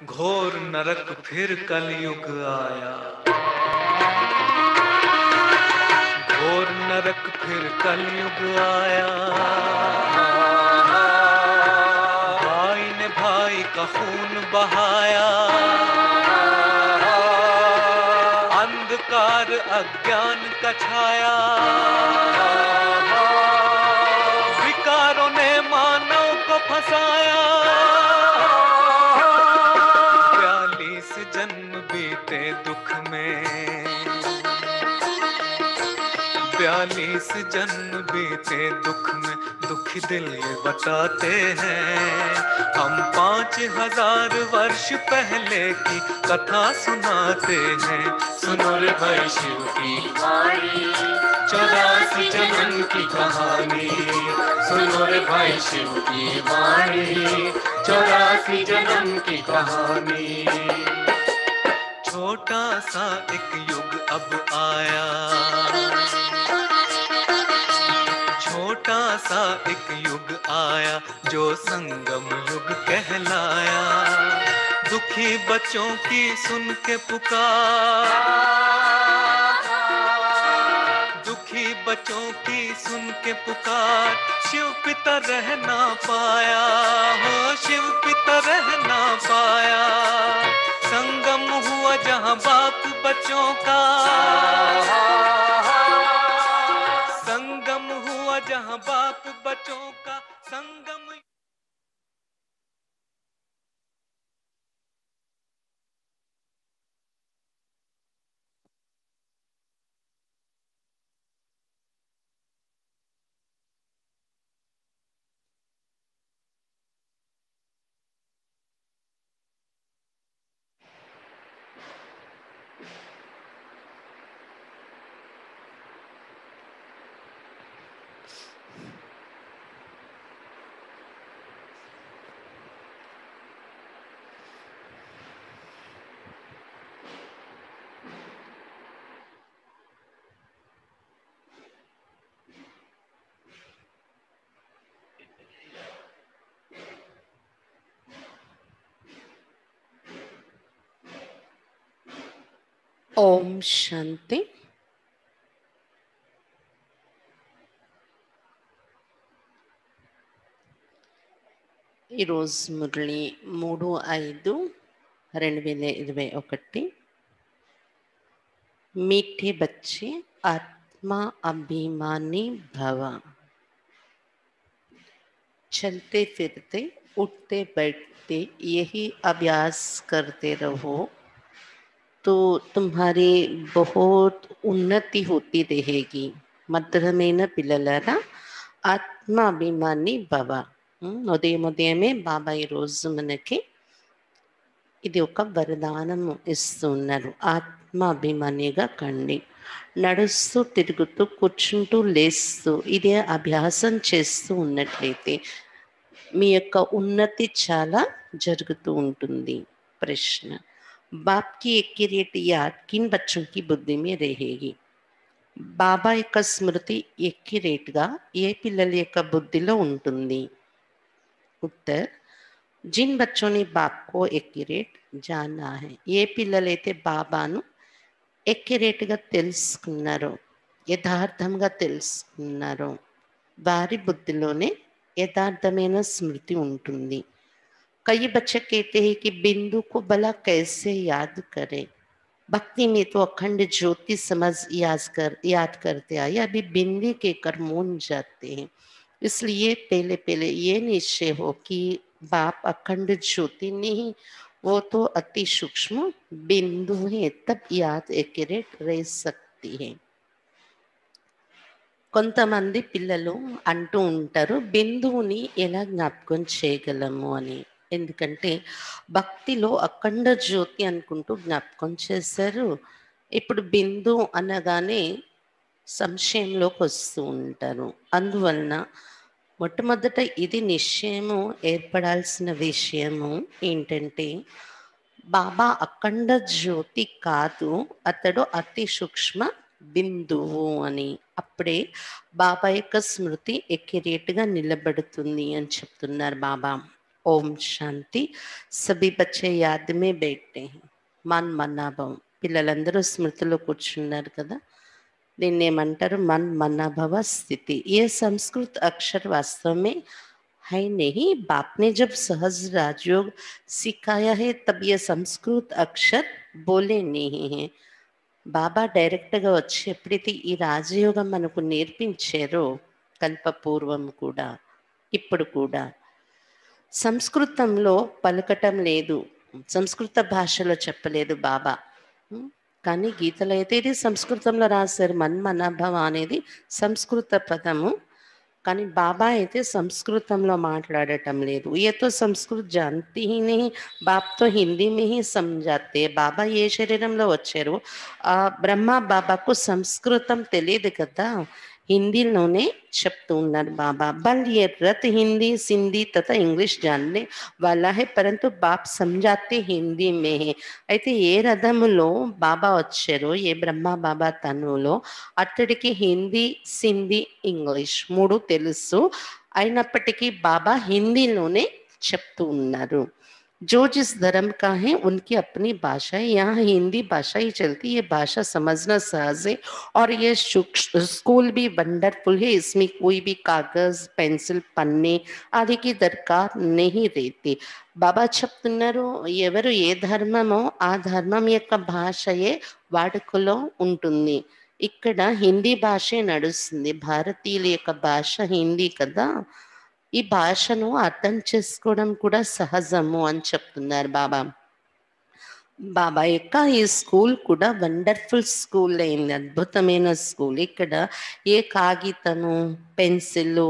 घोर नरक फिर कलयुग आया घोर नरक फिर कलयुग आया भाई ने भाई का खून बहाया अंधकार अज्ञान का छाया विकारों ने मानव को फंसाया बयालीस जन्म बीते दुख में बयालीस जन्म बीते दुख में दुखी दिल ये बताते हैं हम पाँच हजार वर्ष पहले की कथा सुनाते हैं सुनो रे भाई शिव की चौरासी जन्म की कहानी सुनो रे भाई शिव की वाणी चौरासी जन्म की कहानी छोटा सा एक युग अब आया छोटा सा एक युग आया जो संगम युग कहलाया दुखी बच्चों की सुन के पुकार दुखी बच्चों की सुन के पुकार शिव पिता रह ना पाया हो शिव पिता रह ना पाया संगम हुआ जहां बाप बच्चों का संगम हुआ जहां बाप बच्चों का संगम ఓం శాంతి ఈరోజు మురళి మూడు ఐదు రెండు వేల ఇరవై ఒకటి మీఠే బచ్చే ఆత్మ అభిమాని భవ चलते फिरते उठते बैठते यही अभ्यास करते रहो तो तुम्हारी बहुत ఉన్నతి होती रहेगी మధురమైన పిల్లలరా ఆత్మాభిమాని భవ ఉమ్, ఉదయం ఉదయమే బాబా ఈరోజు మనకి ఇది ఒక వరదానము ఇస్తున్నారు ఆత్మాభిమానిగా కండి నడుస్తూ తిరుగుతూ కూర్చుంటూ లేస్తూ ఇదే అభ్యాసం చేస్తూ ఉన్నట్లయితే మీ యొక్క ఉన్నతి చాలా జరుగుతూ ఉంటుంది ప్రశ్న बाप की एक्यूरेट याद किन बच्चों की बुद्धि में रहेगी బాబా యొక్క స్మృతి ఎక్యురేట్గా ఏ పిల్లల యొక్క బుద్ధిలో ఉంటుంది ఉత్తర్ జిన్ బచ్చోని బాప్ కో ఎక్యురేట్ జానా హై ఏ పిల్లలైతే బాబాను ఎక్యురేట్గా తెలుసుకున్నారో యథార్థంగా తెలుసుకున్నారో వారి బుద్ధిలోనే యథార్థమైన స్మృతి ఉంటుంది कई बच्चे कहते हैं कि बिंदु को भला कैसे याद करें भक्ति में तो अखंड ज्योति समझ याद कर याद करते आए अभी बिंदी के कर मून जाते हैं इसलिए पहले पहले ये निश्चय हो कि बाप अखंड ज्योति नहीं वो तो अति सूक्ष्म बिंदु है तब याद एक्यूरेट रह सकती है కొంతమంది పిల్లలు అంటూ ఉంటారు బిందువుని ఎలా జ్ఞాపకం చేయగలము అని ఎందుకంటే భక్తిలో అఖండ జ్యోతి అనుకుంటూ జ్ఞాపకం చేశారు ఇప్పుడు బిందు అనగానే సంశయంలోకి వస్తూ ఉంటారు అందువలన మొట్టమొదట ఇది నిశ్చయము ఏర్పడాల్సిన విషయము ఏంటంటే బాబా అఖండ జ్యోతి కాదు అతడు అతి సూక్ష్మ బిందువు అని అప్పుడే బాబా యొక్క స్మృతి ఎక్యురేట్గా నిలబడుతుంది అని చెప్తున్నారు బాబా ओम శాంతి సభీ బచ్చే యాద్ మే బైఠే हैं మన్ మన్నాభవం పిల్లలందరూ స్మృతిలో కూర్చున్నారు కదా దీన్ని ఏమంటారు మన్ మన్నాభవ స్థితి ये संस्कृत अक्षर वास्तव में है नहीं बाप ने जब सहज राजयोग सिखाया है तब ये संस्कृत अक्षर बोले नहीं हैं బాబా డైరెక్ట్గా వచ్చి ఎప్పుడైతే ఈ రాజయోగం మనకు నేర్పించారో కల్పపూర్వం కూడా ఇప్పుడు కూడా సంస్కృతంలో పలకటం లేదు సంస్కృత భాషలో చెప్పలేదు బాబా ఉం? కానీ గీతలో అయితే ఇది సంస్కృతంలో రాశారు మన్మనభవ అనేది సంస్కృత పదము కానీ బాబా అయితే సంస్కృతంలో మాట్లాడటం లేదు ये तो సంస్కృత్ जानती ही नहीं బాప్ తో హిందీ మే హీ సమझाते బాబా ఏ శరీరంలో వచ్చారు ఆ బ్రహ్మ బాబాకు సంస్కృతం తెలియదు కదా హిందీలోనే చెప్తూ ఉన్నారు బాబా బల్ ये रथ हिंदी सिंधी तथा इंग्लिश जानने वाला है परंतु बाप समझाते हिंदी में है అయితే ఏ రథములో బాబా వచ్చారో ఏ బ్రహ్మ బాబా తనులో అతడికి హిందీ సింధీ ఇంగ్లీష్ మూడు తెలుసు అయినప్పటికీ బాబా హిందీలోనే చెప్తూ ఉన్నారు जो जिस धर्म का है उनकी अपनी भाषा है यहाँ हिंदी भाषा ही चलती है ये भाषा समझना सहज है और ये शुक- स्कूल भी वंडरफुल है इसमें कोई भी कागज पेंसिल पन्ने आदि की दरकार नहीं रहती బాబా చెప్తున్నారు ఎవరు ఏ ధర్మమో ఆ ధర్మం యొక్క భాషయే వాడుకలో ఉంటుంది ఇక్కడ హిందీ భాషే నడుస్తుంది భారతీయుల యొక్క భాష హిందీ కదా ఈ భాషను అర్థం చేసుకోవడం కూడా సహజము అని చెప్తున్నారు బాబా బాబా యొక్క ఈ స్కూల్ కూడా వండర్ఫుల్ స్కూల్ అయింది అద్భుతమైన స్కూల్ ఇక్కడ ఏ కాగితము పెన్సిల్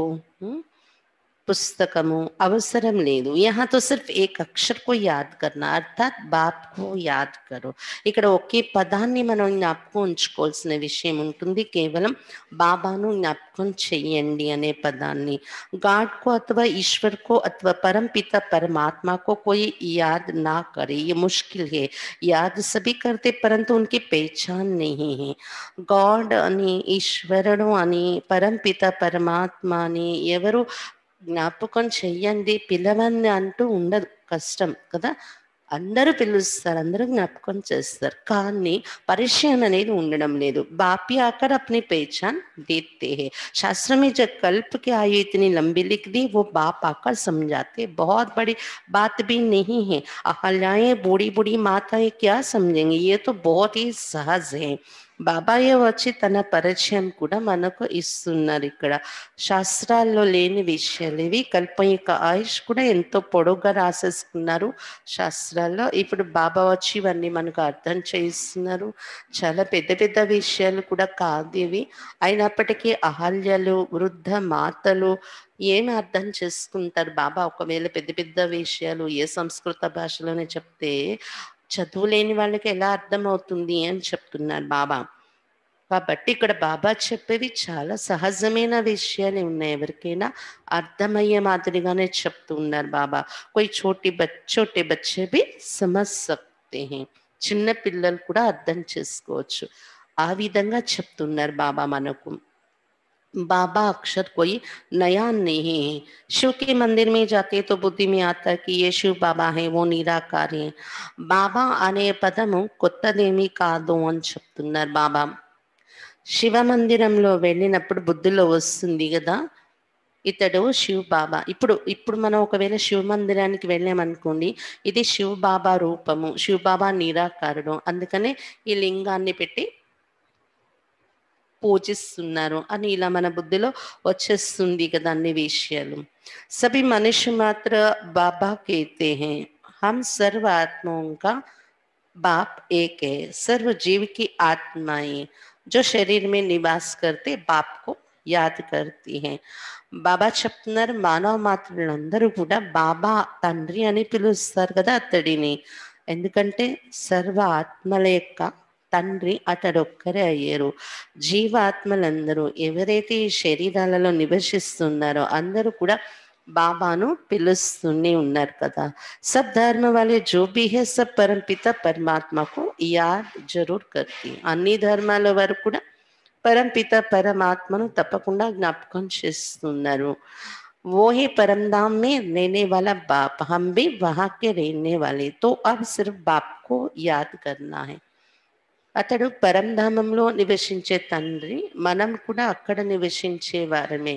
పుస్తకము అవసరం లేదు యహా తో సిర్ఫ్ ఏక్ అక్షర్ కో యాద్ కర్నా అర్థాత్ బాప్ కో యాద్ కరో ఇక్కడ ఒకే పదాన్ని మనం జ్ఞాపకం ఉంచుకోవాల్సిన విషయం ఉంటుంది కేవలం బాబాను జ్ఞాపకం చెయ్యండి అనే పదాన్ని गाड को अथवा ईश्वर को अथवा परम पिता परमात्मा को कोई याद ना करे ये मुश्किल है याद सभी करते परंतु उनकी पहचान नहीं है గాడ్ అని ఈశ్వరుడు అని పరంపిత పరమాత్మ అని ఎవరు జ్ఞాపకం చెయ్యండి పిలవండి అంటూ ఉండదు కష్టం కదా అందరూ పిలుస్తారు అందరూ జ్ఞాపకం చేస్తారు కానీ పరిచయం అనేది ఉండడం లేదు बापी आकर अपनी पहचान देते हैं शास्त्र में जब कल्प की आयु इतनी लंबी लिख दी वो बाप आकर समझाते बहुत बड़ी बात भी नहीं है अहल्याएं बूढ़ी बूढ़ी माताएं क्या समझेंगे ये तो बहुत ही सहज है బాబాయే వచ్చి తన పరిచయం కూడా మనకు ఇస్తున్నారు ఇక్కడ శాస్త్రాల్లో లేని విషయాలు ఇవి కల్పం యొక్క ఆయుష్ కూడా ఎంతో పొడుగ్గా రాసేసుకున్నారు శాస్త్రాల్లో ఇప్పుడు బాబా వచ్చి ఇవన్నీ మనకు అర్థం చేయిస్తున్నారు చాలా పెద్ద పెద్ద విషయాలు కూడా కాదు ఇవి అయినప్పటికీ అహల్యలు వృద్ధ మాతలు ఏమి అర్థం చేసుకుంటారు బాబా ఒకవేళ పెద్ద పెద్ద విషయాలు ఏ సంస్కృత భాషలోనే చెప్తే చదువు లేని వాళ్ళకి ఎలా అర్థమవుతుంది అని చెప్తున్నారు బాబా కాబట్టి ఇక్కడ బాబా చెప్పేవి చాలా సహజమైన విషయాలే ఉన్నాయి ఎవరికైనా అర్థమయ్యే మాదిరిగానే చెప్తూ ఉన్నారు బాబా కొయి చోటి బచ్చోటి బచ్చే బి సమజ్ సక్తే హే చిన్న పిల్లలు కూడా అర్థం చేసుకోవచ్చు ఆ విధంగా చెప్తున్నారు బాబా మనకు बाबा अक्षर कोई नया नहीं है शिव के मंदिर में जाते तो बुद्धि में आता है कि ये शिव बाबा है वो निराकार है బాబా అనే పదము కొత్తదేమీ కాదు అని చెప్తున్నారు బాబా శివ మందిరంలో వెళ్ళినప్పుడు బుద్ధిలో వస్తుంది కదా ఇతడు శివ్ బాబా ఇప్పుడు ఇప్పుడు మనం ఒకవేళ శివ మందిరానికి వెళ్ళామనుకోండి ఇది శివ్ బాబా రూపము శివ్ బాబా నిరాకారుడు అందుకనే ఈ లింగాన్ని పెట్టి పూజిస్తున్నారు అని ఇలా మన బుద్ధిలో వచ్చేస్తుంది కదా అన్ని విషయాలు సభి మనుష్య మాత్ర బాబా कहते हैं हम सर्व आत्माओं का बाप एक है सर्व जीव की आत्माएं जो शरीर में निवास करते बाप को యాద్ కర్తీ హే బాబా చెప్తున్నారు మానవ మాత్రులందరూ కూడా బాబా తండ్రి అని పిలుస్తారు కదా అతడిని ఎందుకంటే సర్వ ఆత్మల యొక్క తండ్రి అతడొక్కరే అయ్యారు జీవాత్మలందరూ ఎవరైతే ఈ శరీరాలలో నివసిస్తున్నారో అందరూ కూడా బాబాను పిలుస్తూనే ఉన్నారు కదా सब धर्म वाले जो भी है सब परम पिता परमात्मा को याद जरूर करती అన్ని ధర్మాల వారు కూడా పరంపిత పరమాత్మను తప్పకుండా జ్ఞాపకం చేస్తున్నారు वो ही परम धाम में रहने वाला बाप हम भी वहां के रहने वाले तो अब सिर्फ बाप को याद करना है అతడు పరంధామంలో నివసించే తండ్రి మనం కూడా అక్కడ నివసించే వారమే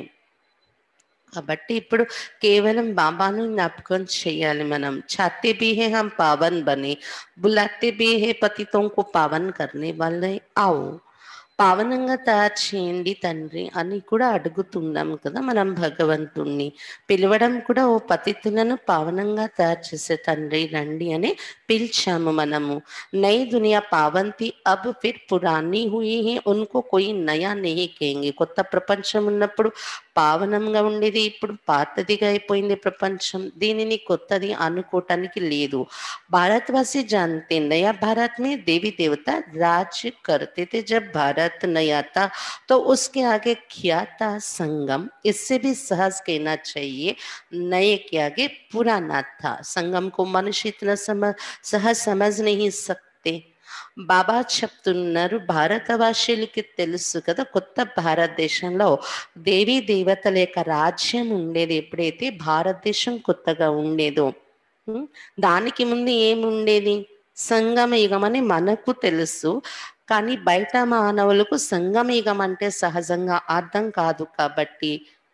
కాబట్టి ఇప్పుడు కేవలం బాబాను జ్ఞాపకం చేయాలి మనం చాతే भी है हम पावन बने बुलाते भी है पतितों को पावन करने वाले आओ పావనంగా తయారు చేయండి తండ్రి అని కూడా అడుగుతున్నాం కదా మనం భగవంతుణ్ణి పిలవడం కూడా ఓ పతితులను పావనంగా తయారు చేసే తండ్రి రండి అని పిలిచాము మనము నई दुनिया पावन थी अब फिर पुरानी हुई है उनको कोई नया नहीं कहेंगे కొత్త ప్రపంచం ఉన్నప్పుడు పావనంగా ఉండేది ఇప్పుడు పాతదిగా అయిపోయింది ప్రపంచం దీనిని కొత్తది అనుకోవటానికి లేదు भारतवासी जानते नया भारत में देवी देवता राज्य करते थे जब भारत नया था तो उसके आगे किया था संगम इससे भी सहज कहना चाहिए नए के आगे पुराना था संगम को मनुष्य इतना समझ सहज समझ नहीं सकते బాబా చెప్తున్నారు భారతవాసులకి తెలుసు కదా కొత్త భారతదేశంలో దేవీ దేవతల యొక్క రాజ్యం ఉండేది ఎప్పుడైతే భారతదేశం కొత్తగా ఉండేదో ఉం? దానికి ముందు ఏముండేది సంగమ యుగం అని మనకు తెలుసు కానీ బయట మానవులకు సంగమ యుగం అంటే సహజంగా అర్థం కాదు కాబట్టి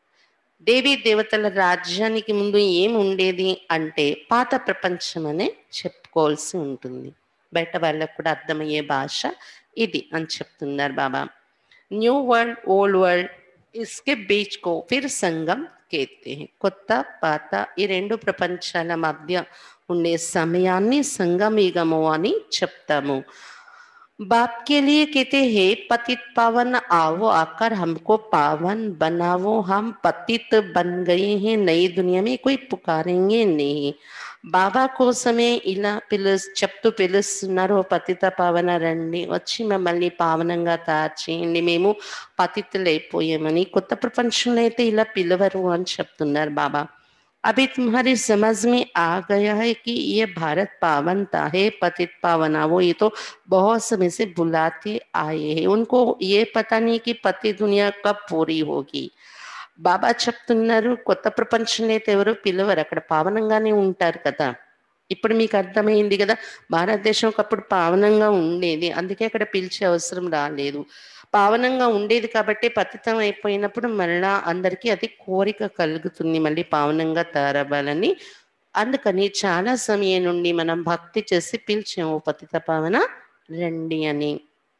దేవీ దేవతల రాజ్యానికి ముందు ఏం ఉండేది అంటే పాత ప్రపంచం అనే చెప్పుకోవాల్సి ఉంటుంది బయట వాళ్ళకు కూడా అర్థమయ్యే భాష ఇది అని చెప్తున్నారు బాబా న్యూ వరల్డ్ ఓల్డ్ వరల్డ్ ఇస్కే బీచ్ కో ఫిర్ సంగం కేతే హై. కొత్త పాత ఈ రెండు ప్రపంచాల మధ్య ఉండే సమయాన్ని సంగమయుగము అని చెప్తాము बाप के लिए कहते हैं पतित पावन आओ आकर हमको पावन बनाओ हम पतित बन गए हैं नई दुनिया में कोई पुकारेंगे नहीं బాబా కోసమే ఇలా పిలు చెప్తూ పిలుస్తున్నారు "ఓ పతిత పావన రండి వచ్చి మమ్మల్ని పావనంగా తయారు చేయండి మేము పతితులైపోయామని కొత్త ప్రపంచంలో అయితే ఇలా పిలవరు అని చెప్తున్నారు బాబా अभी तुम्हारी समझ में आ गया है कि ये भारत पावनता है पतित पावना वो ये तो बहुत समय से बुलाते आए हैं उनको ये पता नहीं कि पति दुनिया कब पूरी होगी బాబా చెప్తున్నారు కొత్త ప్రపంచంలో అయితే ఎవరు పిలవరు అక్కడ పావనంగానే ఉంటారు కదా ఇప్పుడు మీకు అర్థమైంది కదా భారతదేశం ఒకప్పుడు పావనంగా ఉండేది అందుకే అక్కడ పిలిచే అవసరం రాలేదు పావనంగా ఉండేది కాబట్టి పతితం అయిపోయినప్పుడు మళ్ళా అందరికీ అది కోరిక కలుగుతుంది మళ్ళీ పావనంగా తయారవ్వాలని అందుకని చాలా సమయం నుండి మనం భక్తి చేసి పిలిచాము పతిత పావన రండి అని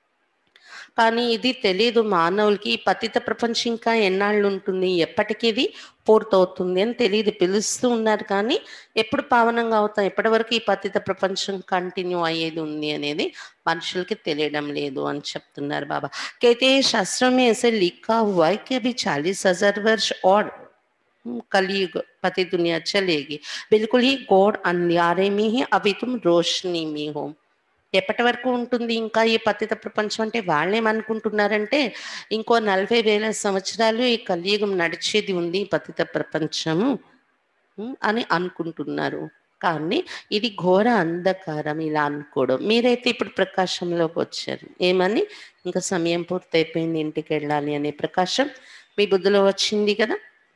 కానీ ఇది తెలియదు మానవులకి ఈ పతిత ప్రపంచం ఇంకా ఎన్నాళ్ళు ఉంటుంది ఎప్పటికీ ఇది పూర్తవుతుంది అని తెలియదు పిలుస్తూ ఉన్నారు కానీ ఎప్పుడు పావనంగా అవుతాం ఎప్పటి వరకు ఈ పతిత ప్రపంచం కంటిన్యూ అయ్యేది ఉంది అనేది మనుషులకి తెలియడం లేదు అని చెప్తున్నారు బాబా कहते हैं शास्त्रों में ऐसे लिखा हुआ है कि अभी चालीस हजार वर्ष और हम्म, कलयुग पति दुनिया चलेगी बिल्कुल ही गौर अंधियारे में ही अभी तुम रोशनी में हो ఎప్పటి వరకు ఉంటుంది ఇంకా ఈ పతిత ప్రపంచం అంటే వాళ్ళేమనుకుంటున్నారంటే ఇంకో నలభై వేల సంవత్సరాలు ఈ కలియుగం నడిచేది ఉంది ఈ పతిత ప్రపంచము ఉమ్, అని అనుకుంటున్నారు కానీ ఇది ఘోర అంధకారం ఇలా అనుకోవడం మీరైతే ఇప్పుడు ప్రకాశంలోకి వచ్చారు ఏమని ఇంకా సమయం పూర్తయిపోయింది ఇంటికి వెళ్ళాలి అనే ప్రకాశం మీ బుద్ధిలో వచ్చింది కదా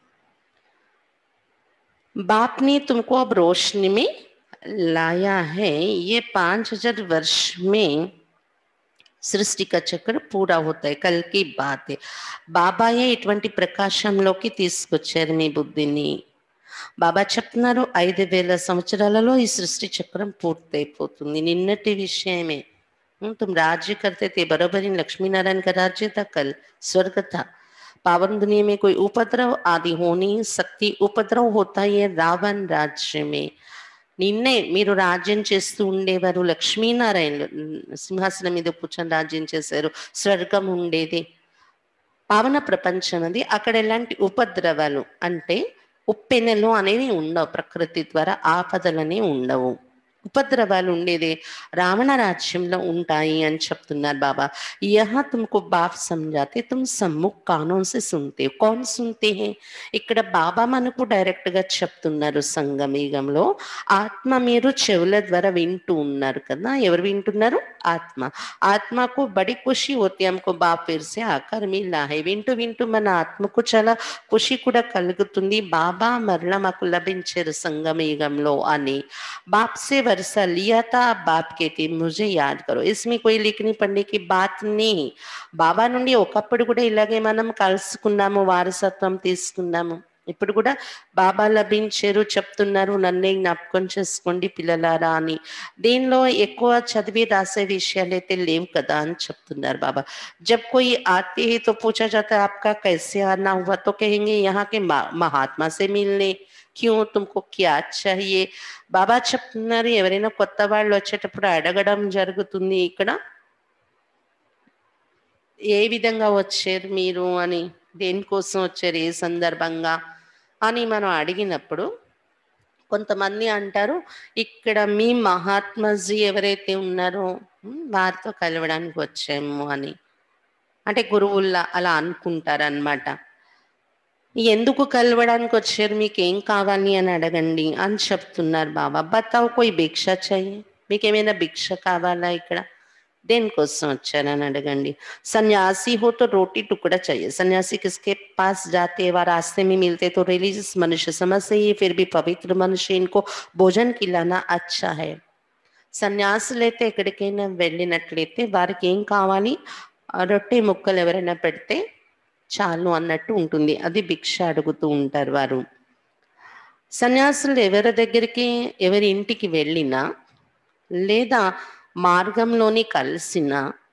बाप ने तुमको अब रोशनी में लाया है ये पांच हजार वर्ष में సృష్టి का చక్ర పూరా అవుతాయి కల్ కి బాత్ బాబాయే ఇటువంటి ప్రకాశంలోకి తీసుకొచ్చారు మీ బుద్ధిని బాబా చెప్తున్నారు ఐదు వేల సంవత్సరాలలో ఈ సృష్టి చక్రం పూర్తయిపోతుంది నిన్నటి విషయమే हम्म, तुम राज्य करते थे बराबर इन लक्ष्मी नारायण का राज्य था कल स्वर्ग था पावन दुनिया में कोई उपद्रव आदि हो नहीं सकती उपद्रव होता है रावण राज्य में నిన్నే మీరు రాజ్యం చేస్తూ ఉండేవారు లక్ష్మీనారాయణలు ఉమ్, సింహాసనం మీద కూర్చొని రాజ్యం చేశారు స్వర్గం ఉండేది పావన ప్రపంచం అది అక్కడ ఎలాంటి ఉపద్రవాలు అంటే ఉప్పెనెలు అనేవి ఉండవు ప్రకృతి ద్వారా ఆపదలని ఉండవు ఉపద్రవాలు ఉండేది రావణ రాజ్యంలో ఉంటాయి అని చెప్తున్నారు బాబా యహా తుమ్కు బాప్ సమझाते तुम सम्मुख कानों से सुनते हो कौन सुनते हैं ఇక్కడ బాబా మనకు డైరెక్ట్ గా చెప్తున్నారు సంగమీగంలో ఆత్మ మీరు చెవుల ద్వారా వింటూ ఉన్నారు కదా ఎవరు వింటున్నారు ఆత్మ ఆత్మకు బడి ఖుషి होती है हमको बाप फिर से आकर मिला है వింటూ వింటూ మన ఆత్మకు చాలా ఖుషి కూడా కలుగుతుంది బాబా మరలా మాకు లభించారు సంగమయుగంలో అని बाप से वर्षा लिया था बाप कहते मुझे याद करो इसमें कोई लिखनी पढ़ने की बात नहीं బాబా నుండి ఒకప్పుడు కూడా ఇలాగే మనం కలుసుకున్నాము వారసత్వం తీసుకున్నాము ఇప్పుడు కూడా బాబా లభించారు చెప్తున్నారు నన్నే జ్ఞాపకం చేసుకోండి పిల్లలారా అని దీనిలో ఎక్కువ చదివి రాసే విషయాలు అయితే లేవు కదా అని చెప్తున్నారు బాబా जब कोई आते हैं तो पूछा जाता है आपका कैसे आना हुआ तो कहेंगे यहाँ के मा- महात्मा से मिलने క్యూ తుమ్కు క్యా చాహియే బాబా చెప్తున్నారు ఎవరైనా కొత్త వాళ్ళు వచ్చేటప్పుడు అడగడం జరుగుతుంది ఇక్కడ ఏ విధంగా వచ్చారు మీరు అని దేనికోసం వచ్చారు ఏ సందర్భంగా అని మనం అడిగినప్పుడు కొంతమంది అంటారు ఇక్కడ మీ మహాత్మాజీ ఎవరైతే ఉన్నారో ఉమ్, వారితో కలవడానికి వచ్చాము అని అంటే గురువుల్లా అలా అనుకుంటారనమాట ఎందుకు కలవడానికి వచ్చారు మీకు ఏం కావాలి అని అడగండి అని చెప్తున్నారు బాబా బతావు కోయి భిక్ష చెయ్యి మీకు ఏమైనా భిక్ష కావాలా ఇక్కడ దేనికోసం వచ్చారని అడగండి सन्यासी हो तो रोटी टुकड़ा चाहिए सन्यासी किसके पास जाते हैं वह रास्ते में मिलते तो रिलीजियस मनुष्य समझते ही फिर भी पवित्र मनुष्य इनको भोजन खिलाना अच्छा है సన్యాసులైతే ఎక్కడికైనా వెళ్ళినట్లయితే వారికి ఏం కావాలి ఆ రొట్టె ముక్కలు ఎవరైనా పెడితే చాలు అన్నట్టు ఉంటుంది అది భిక్ష అడుగుతూ ఉంటారు వారు సన్యాసులు ఎవరి దగ్గరికి ఎవరి ఇంటికి వెళ్ళినా లేదా మార్గంలోని కలిసిన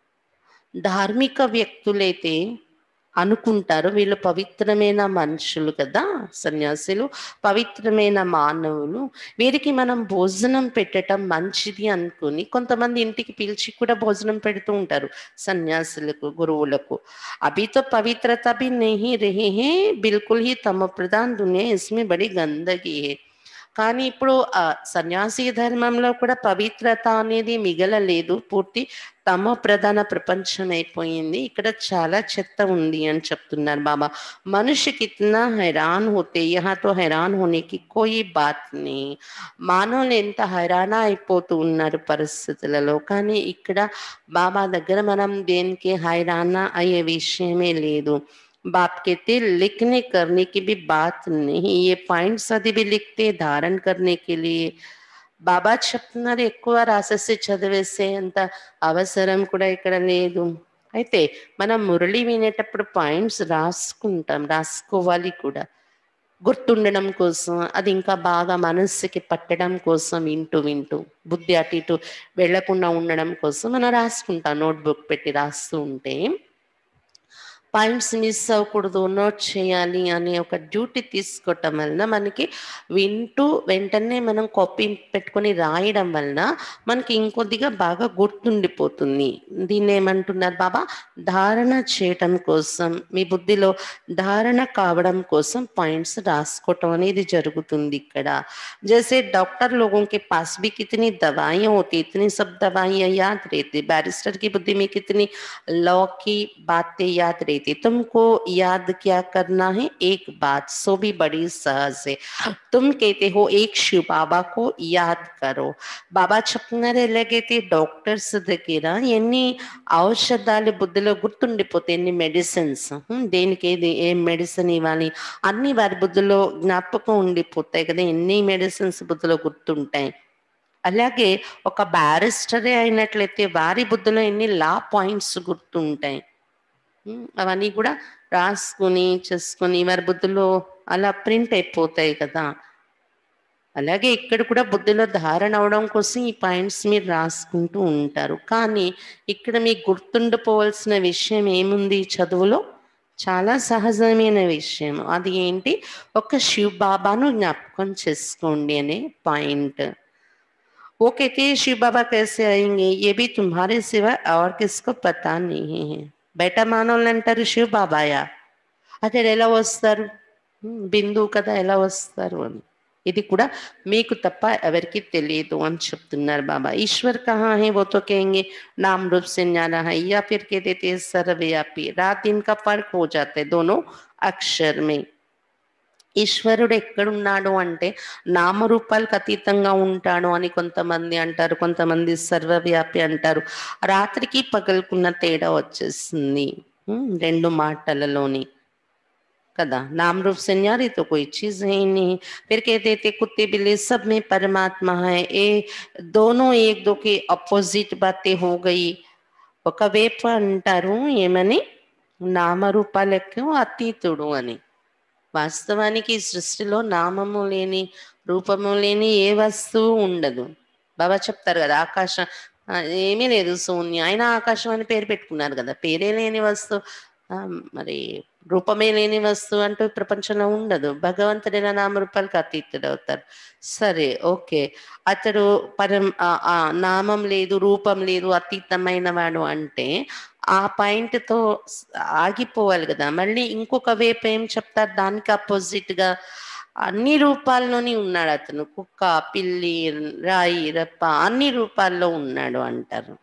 ధార్మిక వ్యక్తులైతే అనుకుంటారు వీళ్ళు పవిత్రమైన మనుషులు కదా సన్యాసులు పవిత్రమైన మానవులు వీరికి మనం భోజనం పెట్టడం మంచిది అనుకుని కొంతమంది ఇంటికి పిలిచి కూడా భోజనం పెడుతూ ఉంటారు సన్యాసులకు గురువులకు అభి తో పవిత్రత भी नहीं रही है बिल्कुल ही तम प्रधान दुनिया इसमें बड़ी गंदगी है కానీ ఇప్పుడు ఆ సన్యాసి ధర్మంలో కూడా పవిత్రత అనేది మిగలలేదు పూర్తి తమ ప్రధాన ప్రపంచం అయిపోయింది ఇక్కడ చాలా చెత్త ఉంది అని చెప్తున్నారు బాబా మనిషి కిतना हैरान होते यहाँ तो हैरान होने की कोई बात नहीं మానవులు ఎంత హైరాణ అయిపోతూ ఉన్నారు పరిస్థితులలో కానీ ఇక్కడ బాబా దగ్గర మనం దేనికి హైరాణ అయ్యే విషయమే లేదు बाप कहते लिखने करने की भी बात नहीं ये पॉइंट्स అది भी लिखते धारण करने के लिए బాబా చెప్తున్నారు ఎక్కువ రాసేసి చదివేసే అంత అవసరం కూడా ఇక్కడ లేదు అయితే మనం మురళి వినేటప్పుడు పాయింట్స్ రాసుకుంటాం రాసుకోవాలి కూడా గుర్తుండడం కోసం అది ఇంకా బాగా మనస్సుకి పట్టడం కోసం వింటూ వింటూ బుద్ధి అటు ఇటు వెళ్లకుండా ఉండడం కోసం మనం రాసుకుంటాం నోట్బుక్ పెట్టి రాస్తూ ఉంటే పాయింట్స్ మిస్ అవ్వకూడదు నోట్ చేయాలి అనే ఒక డ్యూటీ తీసుకోవటం వలన మనకి వింటూ వెంటనే మనం కాపీ పెట్టుకొని రాయడం వలన మనకి ఇంకొద్దిగా బాగా గుర్తుండిపోతుంది దీన్ని ఏమంటున్నారు బాబా ధారణ చేయటం కోసం మీ బుద్ధిలో ధారణ కావడం కోసం పాయింట్స్ రాసుకోవటం అనేది జరుగుతుంది ఇక్కడ जैसे डॉक्टर लोगों के पास भी कितनी दवाइयां होती इतनी सब दवाइयां याद रहती बैरिस्टर की बुद्धि में कितनी लॉ की बातें याद रहती तुमको याद क्या करना है एक बात सो भी बड़ी सहज है तुम कहते हो एक शिव बाबा को याद करो బాబా చెప్తున్నారు ఎలాగైతే డాక్టర్స్ దగ్గర ఎన్ని ఔషధాలు బుద్ధిలో గుర్తుండిపోతాయి ఎన్ని మెడిసిన్స్ దేనికి ఏది ఏం మెడిసిన్ ఇవ్వాలి అన్ని వారి బుద్ధిలో జ్ఞాపకం ఉండిపోతాయి కదా ఎన్ని మెడిసిన్స్ బుద్ధిలో గుర్తుంటాయి అలాగే ఒక బ్యారిస్టరే అయినట్లయితే వారి బుద్ధిలో ఎన్ని లా పాయింట్స్ గుర్తుంటాయి ఉమ్, అవన్నీ కూడా రాసుకుని చేసుకుని వారి బుద్ధిలో అలా ప్రింట్ అయిపోతాయి కదా అలాగే ఇక్కడ కూడా బుద్ధిలో ధారణ అవడం కోసం ఈ పాయింట్స్ మీరు రాసుకుంటూ ఉంటారు కానీ ఇక్కడ మీకు గుర్తుండిపోవాల్సిన విషయం ఏముంది ఈ చదువులో చాలా సహజమైన విషయం అది ఏంటి ఒక శివ్ బాబాను జ్ఞాపకం చేసుకోండి అనే పాయింట్ वो कहते हैं शिव बाबा कैसे आएंगे ये भी तुम्हारे सिवा और किसको पता नहीं है బయట మానవులు అంటారు శివ్ బాబాయా అతడు ఎలా వస్తారు ఉమ్, బిందువు కదా ఎలా వస్తారు అని ఇది కూడా మీకు తప్ప ఎవరికి తెలియదు అని చెప్తున్నారు బాబా ఈశ్వర్ కహా హే वो तो कहेंगे नाम रूप से न्यारा है या फिर कह देते हैं सर्वव्यापी रात दिन का फर्क हो जाता है दोनों अक्षर में ఈశ్వరుడు ఎక్కడున్నాడు అంటే నామరూపాలకు అతీతంగా ఉంటాడు అని కొంతమంది అంటారు కొంతమంది సర్వవ్యాపి అంటారు రాత్రికి పగలుకున్న తేడా వచ్చేస్తుంది ఉమ్, రెండు మాటలలోని కదా नाम रूप से न्यारी तो कोई चीज है ही नहीं फिर कहते थे कुत्ते बिल्ली सब में परमात्मा है ये दोनों एक दो के अपोजिट बातें हो गई ఒకవైపు అంటారు ఏమని నామరూపాలకు అతీతుడు అని వాస్తవానికి ఈ సృష్టిలో నామము లేని రూపము లేని ఏ వస్తువు ఉండదు బాబా చెప్తారు కదా ఆకాశం ఆ, ఏమీ లేదు శూన్య ఆయన ఆకాశం అని పేరు పెట్టుకున్నారు కదా పేరే లేని వస్తువు ఆ, మరి రూపమే లేని వస్తువు అంటూ ఈ ప్రపంచంలో ఉండదు భగవంతుడైన నామరూపాలకు అతీతుడు అవుతారు సరే ఓకే అతడు పరం ఆ, ఆ, నామం లేదు రూపం లేదు అతీతమైన వాడు అంటే ఆ పాయింట్ తో స్- ఆగిపోవాలి కదా మళ్ళీ ఇంకొక వైపు ఏం చెప్తారు దానికి అపోజిట్ గా అన్ని రూపాల్లోని ఉన్నాడు అతను కుక్క పిల్లి రాయి రప్ప అన్ని రూపాల్లో ఉన్నాడు అంటారు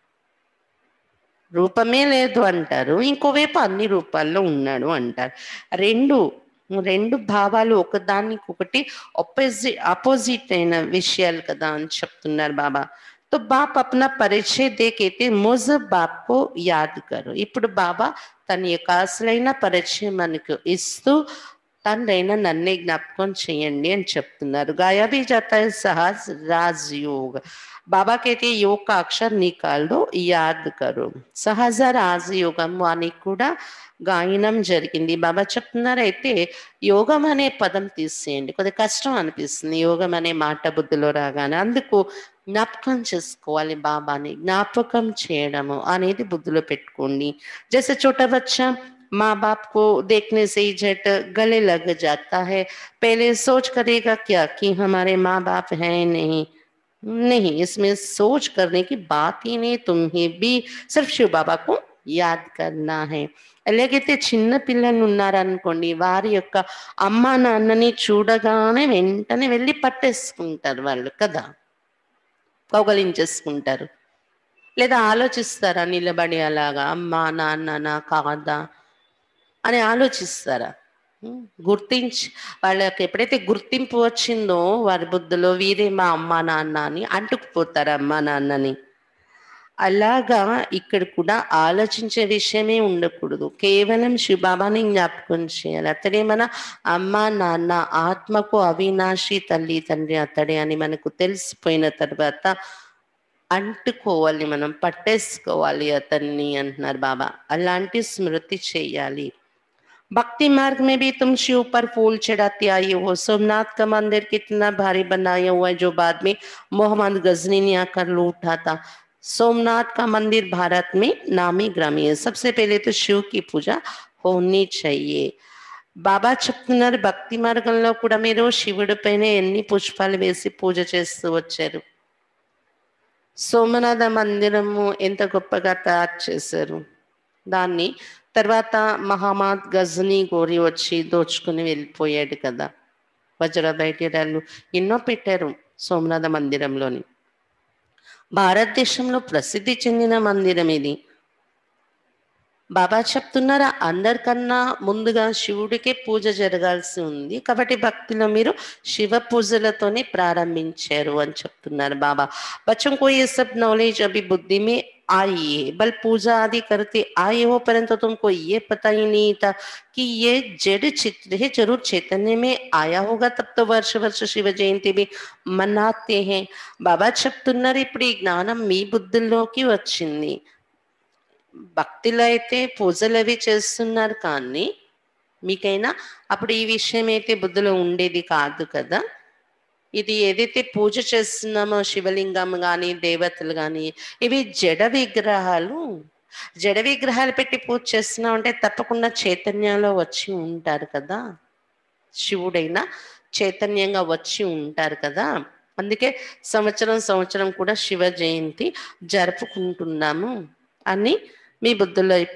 రూపమే లేదు అంటారు ఇంకోవైపు అన్ని రూపాల్లో ఉన్నాడు అంటారు రెండు రెండు భావాలు ఒకదానికి ఒకటి అపోజిట్ అపోజిట్ అయిన విషయాలు కదా అని చెప్తున్నారు బాబా तो बाप अपना పరిచయ దే कहते मुझ बाप को याद करो ఇప్పుడు బాబా తన యొక్క అసలైన పరిచయం మనకు ఇస్తూ తండ్రైన నన్నే జ్ఞాపకం చేయండి అని చెప్తున్నారు గాయా भी जाता है सहज राजयोग బాబా कहते हैं, योग का अक्षर निकाल दो याद करो సహజ రాజయోగం అని కూడా గాయనం జరిగింది బాబా చెప్తున్నారు అయితే యోగం అనే పదం తీసేయండి కొద్దిగా కష్టం అనిపిస్తుంది యోగం అనే మాట బుద్ధిలో రాగానే అందుకు జ్ఞాపకం చేసుకోవాలి బాబాని జ్ఞాపకం చేయడము అనేది బుద్ధిలో పెట్టుకోండి జैसे छोटा बच्चा माँ बाप को देखने से ही झट गले लग जाता है पहले सोच करेगा क्या कि हमारे माँ बाप हैं नहीं नहीं इसमें सोच करने की बात ही नहीं तुम्हें भी सिर्फ शिव बाबा को యాద్ కర్నా హై ఎలాగైతే చిన్న పిల్లలు ఉన్నారనుకోండి వారి యొక్క అమ్మ నాన్నని చూడగానే వెంటనే వెళ్ళి పట్టేసుకుంటారు వాళ్ళు కదా కౌగలించేసుకుంటారు లేదా ఆలోచిస్తారా నిలబడి అలాగా అమ్మ నాన్న కాదా అని ఆలోచిస్తారా ఉమ్, గుర్తించి వాళ్ళకి ఎప్పుడైతే గుర్తింపు వచ్చిందో వారి బుద్ధిలో వీరే మా అమ్మ నాన్న అని అంటుకుపోతారు అమ్మ నాన్నని అలాగా ఇక్కడ కూడా ఆలోచించే విషయమే ఉండకూడదు కేవలం శివబాబాని జ్ఞాపకం చేయాలి అతడే మన అమ్మ నాన్న ఆత్మకు అవినాశి తల్లి తండ్రి అతడే అని మనకు తెలిసిపోయిన తర్వాత అంటుకోవాలి మనం పట్టేసుకోవాలి అతన్ని అంటున్నారు బాబా అలాంటి స్మృతి చేయాలి भक्ति मार्ग में भी तुम शिव पर फूल चढ़ाते आई हो सोमनाथ का मंदिर कितना भारी बनाया हुआ है जो बाद में मोहम्मद गजनी ने आकर लूटा था सोमनाथ का मंदिर भारत में नामी ग्रामी है सबसे पहले तो शिव की पूजा होनी चाहिए బాబా చెప్తున్నారు భక్తి మార్గంలో కూడా మీరు శివుడి పైన ఎన్ని పుష్పాలు వేసి పూజ చేస్తూ వచ్చారు సోమనాథ మందిరము ఎంత గొప్పగా తయారు చేశారు దాన్ని తర్వాత మహమ్మద్ గజనీ గోరి వచ్చి దోచుకుని వెళ్ళిపోయాడు కదా వజ్ర బయటిరాళ్ళు ఎన్నో పెట్టారు సోమనాథ మందిరంలోని భారతదేశంలో ప్రసిద్ధి చెందిన మందిరం ఇది బాబా చెప్తున్నారా అందరికన్నా ముందుగా శివుడికే పూజ జరగాల్సి ఉంది కాబట్టి భక్తిలో మీరు శివ పూజలతోనే ప్రారంభించారు అని చెప్తున్నారు బాబా बच्चों को ये सब नॉलेज अभी बुद्धि में आई है बल पूजा आदि करते आए हो परंतु तुमको ये पता ही नहीं था कि ये जड़ चित्र है जरूर चैतन्य में आया होगा तब तो वर्ष वर्ष शिव जयंती भी मनाते हैं బాబా చెప్తున్నారు ఇప్పుడు ఈ జ్ఞానం మీ బుద్ధుల్లోకి వచ్చింది భక్తిలో అయితే పూజలు అవి చేస్తున్నారు కానీ మీకైనా అప్పుడు ఈ విషయం అయితే బుద్ధిలో ఉండేది కాదు కదా ఇది ఏదైతే పూజ చేస్తున్నామో శివలింగం కానీ దేవతలు కానీ ఇవి జడ విగ్రహాలు జడ విగ్రహాలు పెట్టి పూజ చేస్తున్నాం అంటే తప్పకుండా చైతన్యంలో వచ్చి ఉంటారు కదా శివుడైనా చైతన్యంగా వచ్చి ఉంటారు కదా అందుకే సంవత్సరం సంవత్సరం కూడా శివ జయంతి జరుపుకుంటున్నాము అని మీ బుద్ధుల్లో ఇప్పుడు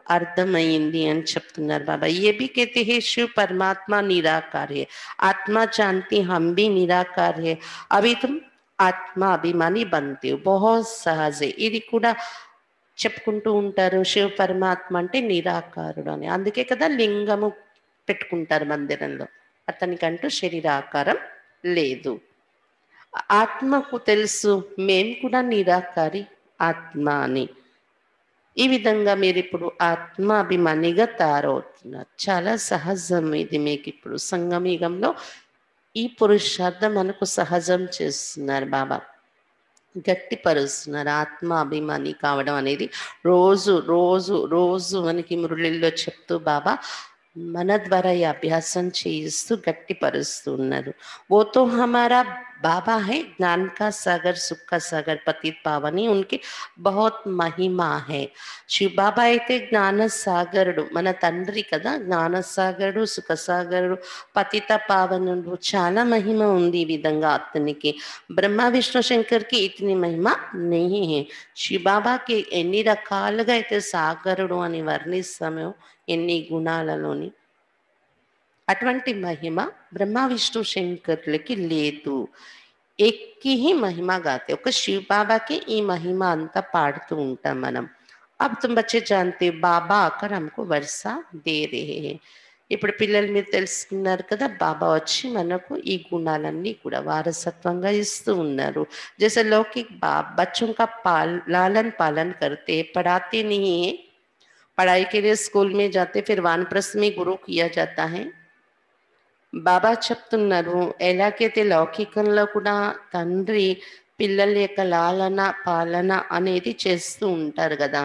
అర్థమైంది అని చెప్తున్నారు బాబా ఏ भी कहते हैं शिव परमात्मा निराकार है आत्मा जानती हम भी निराकार है अभी तुम ఆత్మ అభిమాని బంతే బహుత్ సహజే ఇది కూడా చెప్పుకుంటూ ఉంటారు శివ పరమాత్మ అంటే నిరాకారుడు అని అందుకే కదా లింగము పెట్టుకుంటారు మందిరంలో అతనికంటూ శరీరాకారం లేదు ఆత్మకు తెలుసు మేము కూడా నిరాకారి ఆత్మ అని ఈ విధంగా మీరు ఇప్పుడు ఆత్మ అభిమానిగా తయారవుతున్నారు చాలా సహజం ఇది మీకు ఇప్పుడు సంగమయుగంలో ఈ పురుషార్థం మనకు సహజం చేస్తున్నారు బాబా గట్టిపరుస్తున్నారు ఆత్మ అభిమాని కావడం అనేది రోజు రోజు రోజు మనకి మురళిలో చెప్తూ బాబా మన ద్వారా ఈ అభ్యాసం చేయిస్తూ గట్టిపరుస్తున్నారు वो तो हमारा बाबा है ज्ञान का सागर सुख का सागर पतित पावनी उनकी बहुत महिमा है శివ బాబా అయితే జ్ఞాన సాగరుడు మన తండ్రి కదా జ్ఞాన సాగరుడు సుఖ సాగరుడు పతిత పావనుడు చాలా మహిమ ఉంది ఈ విధంగా అతనికి బ్రహ్మ విష్ణు శంకర్కి ఇతని మహిమ నెయ్యి హే శివ బాబాకి ఎన్ని రకాలుగా అయితే సాగరుడు అని వర్ణిస్తామో ఎన్ని గుణాలలోని అటువంటి మహిమ బ్రహ్మ విష్ణు శంకర్లకి లేదు ఎక్కి ही महिमा गाते ఒక శివ బాబాకి ఈ మహిమ అంతా పాడుతూ ఉంటాం మనం अब तुम बच्चे जानते हो, बाबा आकर हमको वर्षा दे रहे हैं ఇప్పుడు పిల్లలు మీరు తెలుసుకున్నారు కదా బాబా వచ్చి మనకు ఈ గుణాలన్నీ కూడా వారసత్వంగా ఇస్తూ ఉన్నారు जैसे लौकिक बाप बच्चों का पाल लालन पालन करते पढ़ाते नहीं है पढ़ाई के लिए स्कूल में जाते फिर वानप्रस्थ में गुरु किया जाता है బాబా చెప్తున్నారు ఎలాగైతే లౌకికంలో కూడా తండ్రి పిల్లల యొక్క లాలన పాలన అనేది చేస్తూ ఉంటారు కదా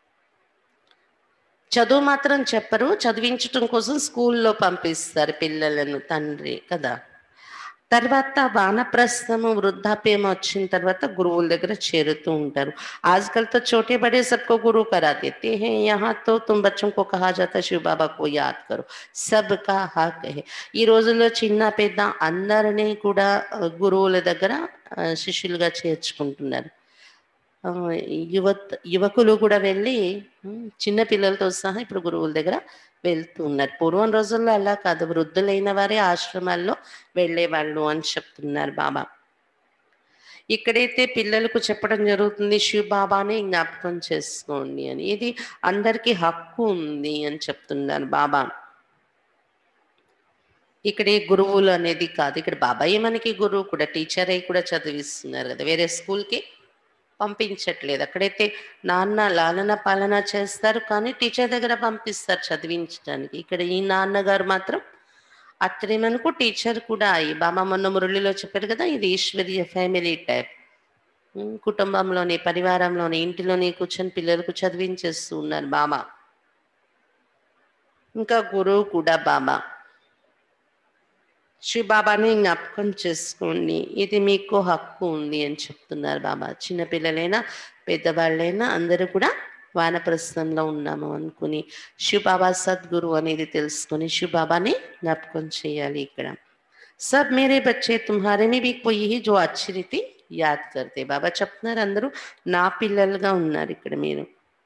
చదువు మాత్రం చెప్పరు చదివించటం కోసం స్కూల్లో పంపిస్తారు పిల్లలను తండ్రి కదా తర్వాత వానప్రస్థము వృద్ధాప్యం వచ్చిన తర్వాత గురువుల దగ్గర చేరుతూ ఉంటారు आजकल तो छोटे बड़े सबको गुरु करा देते हैं यहाँ तो तुम बच्चों को कहा जाता है शिव बाबा को याद करो सबका हक है ఈ రోజుల్లో చిన్న పెద్ద అందరినీ కూడా ఆ, గురువుల దగ్గర ఆ, శిష్యులుగా చేర్చుకుంటున్నారు ఆ, యువత్ యువకులు కూడా వెళ్ళి ఉమ్, చిన్న పిల్లలతో సహా ఇప్పుడు గురువుల దగ్గర వెళ్తూ ఉన్నారు పూర్వం రోజుల్లో అలా కాదు వృద్ధులైన వారే ఆశ్రమాల్లో వెళ్ళేవాళ్ళు అని చెప్తున్నారు బాబా ఇక్కడైతే పిల్లలకు చెప్పడం జరుగుతుంది శివ బాబాని జ్ఞాపకం చేసుకోండి అని ఇది అందరికీ హక్కు ఉంది అని చెప్తున్నారు బాబా ఇక్కడ ఈ గురువులు అనేది కాదు ఇక్కడ బాబాయ్ మనకి గురువు కూడా టీచర్ అయి కూడా చదివిస్తున్నారు కదా వేరే స్కూల్కి పంపించట్లేదు అక్కడైతే నాన్న లాలన పాలన చేస్తారు కానీ టీచర్ దగ్గర పంపిస్తారు చదివించడానికి ఇక్కడ ఈ నాన్నగారు మాత్రం అత్రే మనకు టీచర్ కూడా అయ్యి బాబా మొన్న మురళిలో చెప్పారు కదా ఇది ఈశ్వరీయ ఫ్యామిలీ టైప్ ఉమ్, కుటుంబంలోని పరివారంలోని ఇంటిలోని కూర్చొని పిల్లలకు చదివించేస్తూ ఉన్నారు బాబా ఇంకా గురువు కూడా బాబా శివ బాబాని జ్ఞాపకం చేసుకోండి ఇది మీకు హక్కు ఉంది అని చెప్తున్నారు బాబా చిన్నపిల్లలైనా పెద్దవాళ్ళైనా అందరూ కూడా వానప్రస్థంలో ఉన్నాము అనుకుని శివ బాబా సద్గురు అనేది తెలుసుకొని శివ బాబాని జ్ఞాపకం చేయాలి ఇక్కడ సబ్ మేరే బచ్చే తుమ్హారే में भी कोई है जो अच्छी రీతి యాద్ करते బాబా చెప్తున్నారు అందరూ నా పిల్లలుగా ఉన్నారు ఇక్కడ మీరు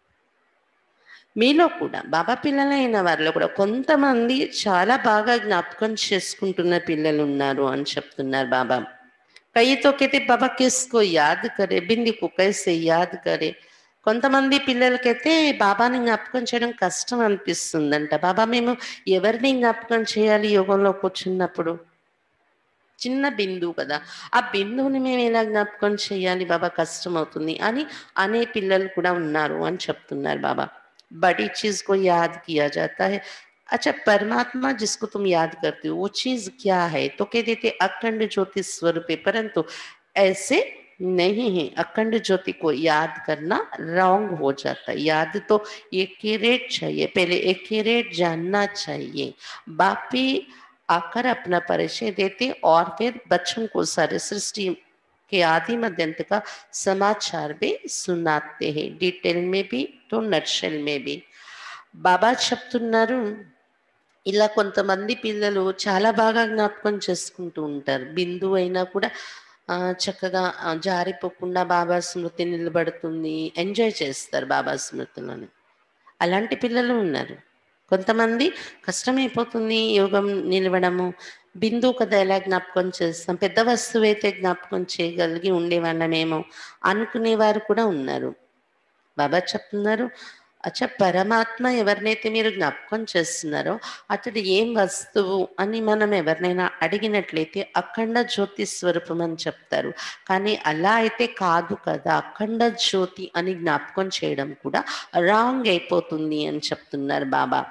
మీలో కూడా బాబా పిల్లలైన వారిలో కూడా కొంతమంది చాలా బాగా జ్ఞాపకం చేసుకుంటున్న పిల్లలు ఉన్నారు అని చెప్తున్నారు బాబా కई तो कहते बाबा किसको याद करे बिंदी को कैसे याद करे కొంతమంది పిల్లలకైతే బాబాని జ్ఞాపకం చేయడం కష్టం అనిపిస్తుందంట బాబా మేము ఎవరిని జ్ఞాపకం చేయాలి యోగంలో కూర్చున్నప్పుడు చిన్న బిందువు కదా ఆ బిందువుని మేము ఎలా జ్ఞాపకం చేయాలి బాబా కష్టం అవుతుంది అని అనే పిల్లలు కూడా ఉన్నారు అని చెప్తున్నారు బాబా बड़ी चीज को याद किया जाता है अच्छा परमात्मा जिसको तुम याद करते हो वो चीज क्या है तो कह देते अखंड ज्योति स्वरूप है परंतु ऐसे नहीं है अखंड ज्योति को याद करना रॉन्ग हो जाता है याद तो एक्यूरेट चाहिए पहले एक्यूरेट जानना चाहिए बापी आकर अपना परिचय देते और फिर बच्चों को सारे सृष्टि के आदि मध्यंत का समाचार भी सुनाते हैं डिटेल में भी तो नटशेल में भी బాబా చెప్తున్నారు ఇలా కొంతమంది పిల్లలు చాలా బాగా జ్ఞాపకం చేసుకుంటూ ఉంటారు బిందువు అయినా కూడా ఆ, చక్కగా ఆ, జారిపోకుండా బాబా స్మృతి నిలబడుతుంది ఎంజాయ్ చేస్తారు బాబా స్మృతిలోని అలాంటి పిల్లలు ఉన్నారు కొంతమంది కష్టమైపోతుంది యోగం నిలవడము బిందు కథ ఎలా జ్ఞాపకం చేస్తాం పెద్ద వస్తువు అయితే జ్ఞాపకం చేయగలిగి ఉండేవాళ్ళమేమో అనుకునేవారు కూడా ఉన్నారు బాబా చెప్తున్నారు అచ్చా పరమాత్మ ఎవరినైతే మీరు జ్ఞాపకం చేస్తున్నారో అతడు ఏం వస్తువు అని మనం ఎవరినైనా అడిగినట్లయితే అఖండ జ్యోతి స్వరూపం అని చెప్తారు కానీ అలా అయితే కాదు కదా అఖండ జ్యోతి అని జ్ఞాపకం చేయడం కూడా రాంగ్ అయిపోతుంది అని చెప్తున్నారు బాబా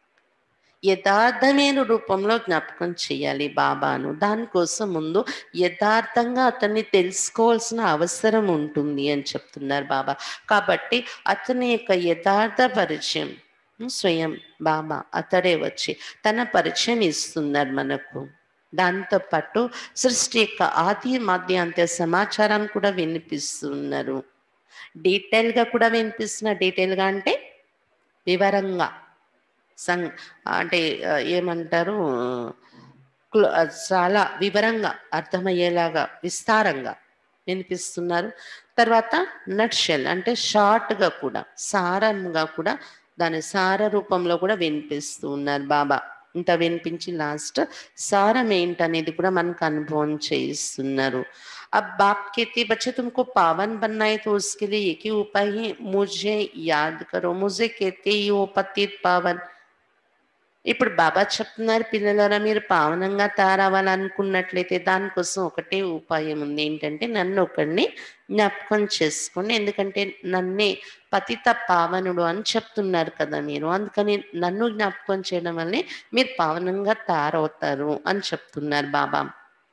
యథార్థమైన రూపంలో జ్ఞాపకం చేయాలి బాబాను దానికోసం ముందు యథార్థంగా అతన్ని తెలుసుకోవాల్సిన అవసరం ఉంటుంది అని చెప్తున్నారు బాబా కాబట్టి అతని యొక్క యథార్థ పరిచయం స్వయం బాబా అతడే వచ్చి తన పరిచయం ఇస్తున్నారు మనకు దాంతోపాటు సృష్టి యొక్క ఆది మధ్యాంత్య సమాచారం కూడా వినిపిస్తున్నారు డీటెయిల్గా కూడా వినిపిస్తున్న డీటెయిల్గా అంటే వివరంగా సం అంటే ఆ, ఏమంటారు క్లో- ఆ, చాలా వివరంగా అర్థమయ్యేలాగా విస్తారంగా వినిపిస్తున్నారు తర్వాత నట్షెల్ అంటే షార్ట్గా కూడా సారంగా కూడా దాని సార రూపంలో కూడా వినిపిస్తూ ఉన్నారు బాబా ఇంత వినిపించి లాస్ట్ సారం ఏంటనేది కూడా మనకు అనుభవం చేయిస్తున్నారు अब बाप कहते बच्चे तुमको पावन बनना है तो उसके लिए एक ही उपाय है मुझे याद करो मुझे कहते ही वो पतित पावन ఇప్పుడు బాబా చెప్తున్నారు పిల్లలారా మీరు పావనంగా తయారవ్వాలనుకున్నట్లయితే దానికోసం ఒకటే ఉపాయం ఉంది ఏంటంటే నన్ను ఒకడిని జ్ఞాపకం చేసుకోండి ఎందుకంటే నన్నే పతిత పావనుడు అని చెప్తున్నారు కదా మీరు అందుకని నన్ను జ్ఞాపకం చేయడం వల్లే మీరు పావనంగా తయారవుతారు అని చెప్తున్నారు బాబా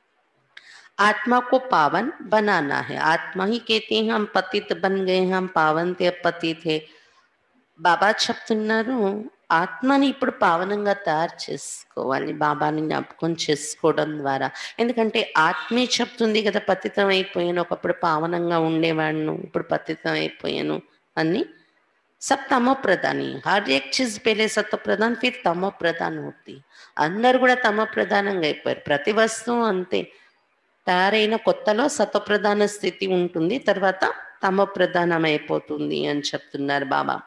आत्मा को पावन बनाना है आत्मा ही कहते हैं हम पतित बन गए हम पावन थे अब पतित है బాబా చెప్తున్నారు ఆత్మని ఇప్పుడు పావనంగా తయారు చేసుకోవాలి బాబాని జ్ఞాపకం చేసుకోవడం ద్వారా ఎందుకంటే ఆత్మే చెప్తుంది కదా పతితం అయిపోయాను ఒకప్పుడు పావనంగా ఉండేవాడును ఇప్పుడు పతితం అయిపోయాను అని सब तमो प्रधान ही हर एक चीज पहले सत्व प्रधान फिर తమో ప్రధాన్ అవుతుంది అందరు కూడా తమో ప్రధానంగా అయిపోయారు ప్రతి వస్తువు అంతే తయారైన కొత్తలో సత్వప్రధాన స్థితి ఉంటుంది తర్వాత తమ ప్రధానం అయిపోతుంది అని చెప్తున్నారు బాబా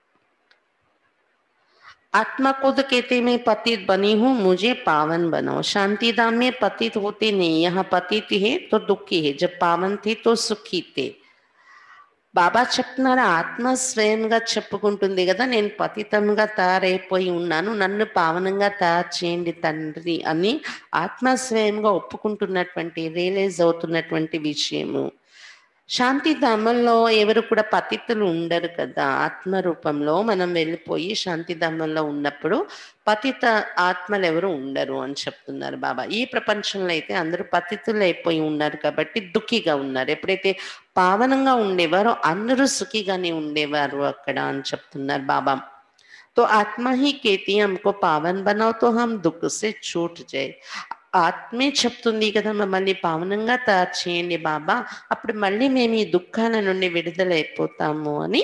आत्मा को तो कहते मैं पतित बनी हूँ मुझे पावन बनाओ शांति धाम में पतित होते नहीं यहाँ पतित है तो दुखी है जब पावन थे तो सुखी थे బాబా చెప్తున్నారు ఆత్మ స్వయంగా చెప్పుకుంటుంది కదా నేను పతితంగా తయారైపోయి ఉన్నాను నన్ను పావనంగా తయారు చేయండి తండ్రి అని ఆత్మ స్వయంగా ఒప్పుకుంటున్నటువంటి రియలైజ్ అవుతున్నటువంటి విషయము శాంతి ధామంలో ఎవరు కూడా పతితులు ఉండరు కదా ఆత్మ రూపంలో మనం వెళ్ళిపోయి శాంతి ధామంలో ఉన్నప్పుడు పతిత ఆత్మలు ఎవరు ఉండరు అని చెప్తున్నారు బాబా ఈ ప్రపంచంలో అయితే అందరూ పతితులు అయిపోయి ఉన్నారు కాబట్టి దుఃఖిగా ఉన్నారు ఎప్పుడైతే పావనంగా ఉండేవారో అందరూ సుఖిగానే ఉండేవారు అక్కడ అని చెప్తున్నారు బాబా तो आत्मा ही कहती है हमको पावन बनाओ तो हम दुख से छूट जाए ఆత్మే చెప్తుంది కదా మమ్మల్ని పావనంగా తయారు చేయండి బాబా అప్పుడు మళ్ళీ మేము ఈ దుఃఖాల నుండి విడుదలైపోతాము అని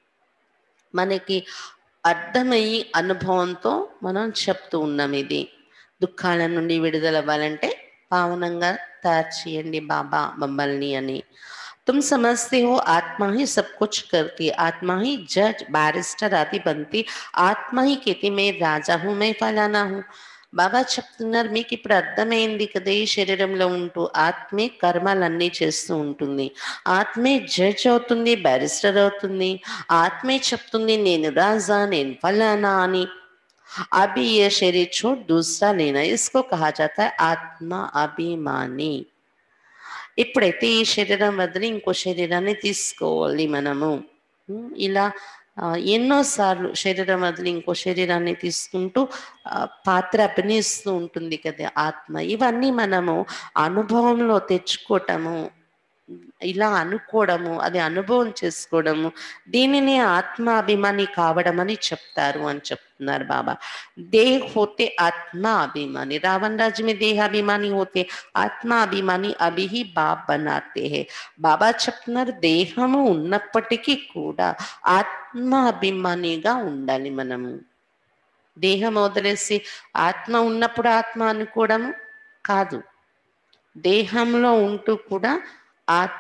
మనకి అర్థమయ్యి అనుభవంతో మనం చెప్తూ ఉన్నాం ఇది దుఃఖాల నుండి విడుదలవ్వాలంటే పావనంగా తయారు చేయండి బాబా మమ్మల్ని అని तुम समझते हो आत्मा ही सब कुछ करती आत्मा ही जज बैरिस्टर आदि बनती ఆత్మ ही कहती मैं రాజా हूँ मैं ఫలానా हूँ బాబా చెప్తున్నారు మీకు ఇప్పుడు అర్థమైంది కదా ఈ శరీరంలో ఉంటూ ఆత్మే కర్మలన్నీ చేస్తూ ఉంటుంది ఆత్మే జడ్జ్ అవుతుంది బ్యారిస్టర్ అవుతుంది ఆత్మే చెప్తుంది నేను రాజా నేను ఫలానా అని अभी ये शरीर छोड़ दूसरा लेना इसको कहा जाता है आत्मा अभिमानी ఇప్పుడైతే ఈ శరీరం వదిలి ఇంకో శరీరాన్ని తీసుకోవాలి మనము ఉమ్, ఇలా ఆ, ఎన్నోసార్లు శరీరం వదిలి ఇంకో శరీరాన్ని తీసుకుంటూ ఆ, పాత్ర అభినయిస్తూ ఉంటుంది కదా ఆత్మ ఇవన్నీ మనము అనుభవంలో తెచ్చుకోవటము ఇలా అనుకోవడము అది అనుభవం చేసుకోవడము దీనిని ఆత్మాభిమాని కావడం అని చెప్తారు అని చెప్తున్నారు బాబా देह होते आत्मा अभिमानी रावण राज्य में देहाभिमानी होते ఆత్మ అభిమాని అభి హి బాప్ బనాతే హే బాబా చెప్తున్నారు దేహము ఉన్నప్పటికీ కూడా ఆత్మ అభిమానిగా ఉండాలి మనము దేహం వదిలేసి ఆత్మ ఉన్నప్పుడు ఆత్మ అనుకోవడము కాదు దేహంలో ఉంటూ కూడా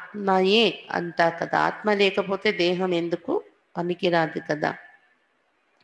ఆత్మయే అంతా కదా ఆత్మ లేకపోతే దేహం ఎందుకు పనికిరాదు కదా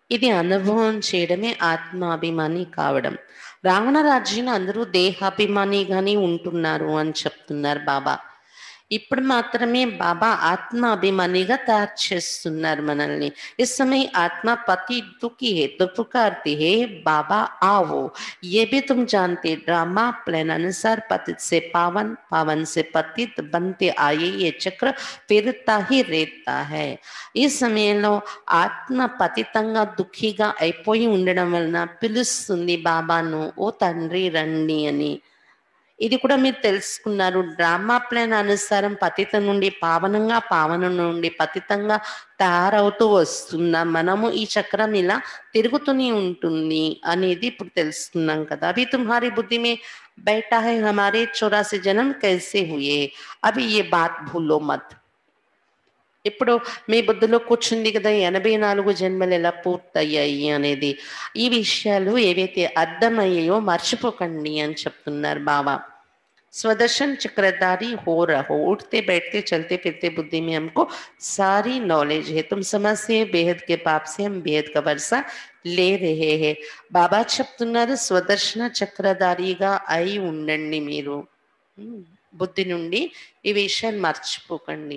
ఇది అనుభవం చేయడమే ఆత్మాభిమాని కావడం రావణ రాజ్యంలో అందరూ దేహాభిమానిగానే ఉంటున్నారు అని చెప్తున్నారు బాబా ఇప్పుడు మాత్రమే బాబా ఆత్మ అభిమానిగా తయారు చేస్తున్నారు మనల్ని इस समय आत्मा पति दुखी है तो पुकारती है बाबा आओ ये भी तुम जानते ड्रामा प्लान अनुसार पतित से पावन पावन से पतित बनते आए ये चक्र फिरता ही रहता है ఈ సమయంలో ఆత్మ పతితంగా దుఃఖిగా అయిపోయి ఉండడం వలన పిలుస్తుంది బాబాను ఓ తండ్రి రండి అని ఇది కూడా మీరు తెలుసుకున్నారు డ్రామా ప్లాన్ అనుసారం పతిత నుండి పావనంగా పావన నుండి పతితంగా తయారవుతూ వస్తున్నాం మనము ఈ చక్రం ఇలా తిరుగుతూనే ఉంటుంది అనేది ఇప్పుడు తెలుసుకున్నాం కదా అవి తుమ్హారీ బుద్ధి మే बैठा है हमारे चौरासी जन्म कैसे हुए अभी ये बात भूलो मत ఇప్పుడు మీ బుద్ధిలో కూర్చుంది కదా ఎనభై నాలుగు జన్మలు ఎలా పూర్తయ్యాయి అనేది ఈ విషయాలు ఏవైతే అర్థమయ్యాయో మర్చిపోకండి అని చెప్తున్నారు బాబా स्वदर्शन चक्रधारी हो रहो उठते बैठते चलते फिरते बुद्धि में हमको सारी नॉलेज है तुम समझते हैं बेहद के पाप से हम बेहद का वर्षा లే రహే హే బాబా చెప్తున్నారు స్వదర్శన చక్రధారిగా అయి ఉండండి మీరు ఉమ్, బుద్ధి నుండి ఈ విషయాన్ని మర్చిపోకండి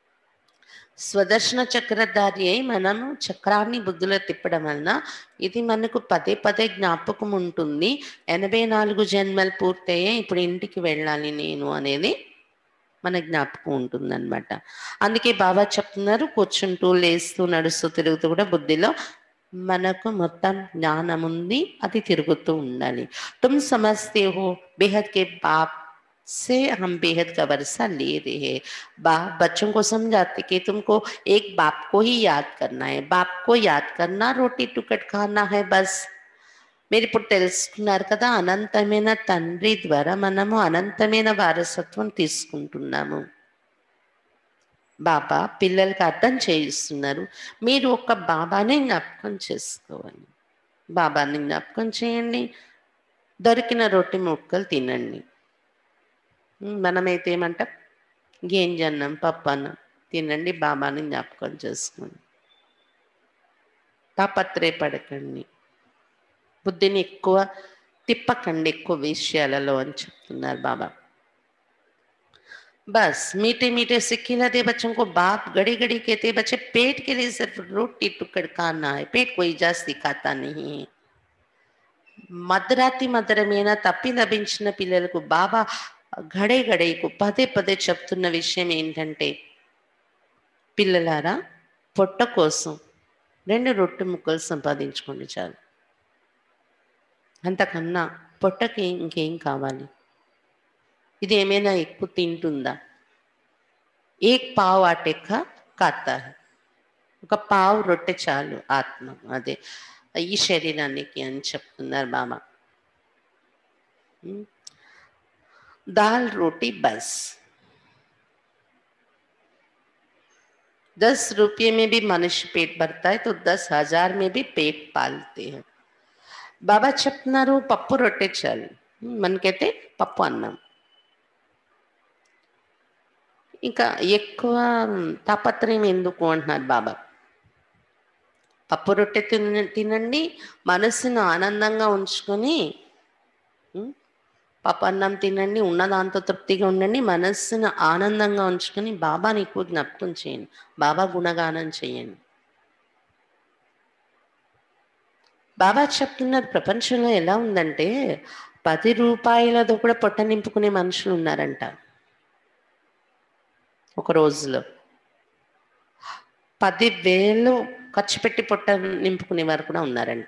స్వదర్శన చక్రధారి అయి మనము చక్రాన్ని బుద్ధిలో తిప్పడం వలన ఇది మనకు పదే పదే జ్ఞాపకం ఉంటుంది ఎనభై నాలుగు జన్మలు పూర్తయ్యాయి ఇప్పుడు ఇంటికి వెళ్ళాలి నేను అనేది మన జ్ఞాపకం ఉంటుందన్నమాట అందుకే బాబా చెప్తున్నారు కూర్చుంటూ లేస్తూ నడుస్తూ తిరుగుతూ కూడా బుద్ధిలో మనకు మొత్తం జ్ఞానం ఉంది అది తిరుగుతూ ఉండాలి తుమ్ సమస్తే హో బేహద్ కే బాప్ से हम बेहद का वर्षा ले रहे हैं बाप बच्चों को समझाते कि तुमको एक बाप को ही याद करना है बाप को याद करना रोटी टुकट खाना है बस మీరు ఇప్పుడు తెలుసుకున్నారు కదా అనంతమైన తండ్రి ద్వారా మనము అనంతమైన వారసత్వం తీసుకుంటున్నాము బాబా పిల్లలకి అర్థం చేయిస్తున్నారు మీరు ఒక బాబానే జ్ఞాపకం చేసుకోవాలి బాబాని జ్ఞాపకం చేయండి దొరికిన రొట్టె ముక్కలు తినండి ఉమ్, మనమైతే ఏమంటాం గేంజన్నం పప్పు అన్నం తినండి బాబాని జ్ఞాపకం చేసుకోండి తాపత్రయపడకండి బుద్ధిని ఎక్కువ తిప్పకండి ఎక్కువ విషయాలలో అని చెప్తున్నారు బాబా बस मीठे मीठे से खिलाते बच्चों को बाप घड़ी घड़ी कहते बच्चे पेट के लिए सिर्फ रोटी टुकड़ खाना है पेट कोई जास्ती खाता नहीं है మధురాతి మధురమైన తప్పి లభించిన పిల్లలకు బాబా గడే గడేకు పదే పదే చెప్తున్న విషయం ఏంటంటే పిల్లలారా పొట్ట కోసం రెండు రొట్టె ముక్కలు సంపాదించుకోండి చాలు అంతకన్నా పొట్టకి ఇంకేం కావాలి ఇది ఏమైనా ఎక్కువ తింటుందా ఏక్ పావు ఆటెక్క కాతా హై. ఒక పావు రొట్టె చాలు ఆత్మ అదే ఈ శరీరానికి అని చెప్తున్నారు బాబా ఉమ్. दाल रोटी बस दस रुपये में भी मनुष्य पेट भरता है तो दस हजार में भी पेट पालते हैं బాబా చెప్తున్నారు పప్పు రొట్టె చాలు మనకైతే పప్పు అన్నం ఇంకా ఎక్కువ తాపత్రయం ఎందుకు అంటున్నారు బాబా పప్పు రొట్టె తిన తినండి మనసును ఆనందంగా ఉంచుకొని ఉం, పప్పు అన్నం తినండి ఉన్న దాంతో తృప్తిగా ఉండండి మనస్సును ఆనందంగా ఉంచుకొని బాబాని ఎక్కువ జ్ఞాపకం చేయండి బాబా గుణగానం చేయండి బాబా చెప్తున్నారు ప్రపంచంలో ఎలా ఉందంటే పది రూపాయలతో కూడా పొట్ట నింపుకునే మనుషులు ఉన్నారంట ఒక రోజులో పదివేలు ఖర్చు పెట్టి పొట్ట నింపుకునే వారు కూడా ఉన్నారంట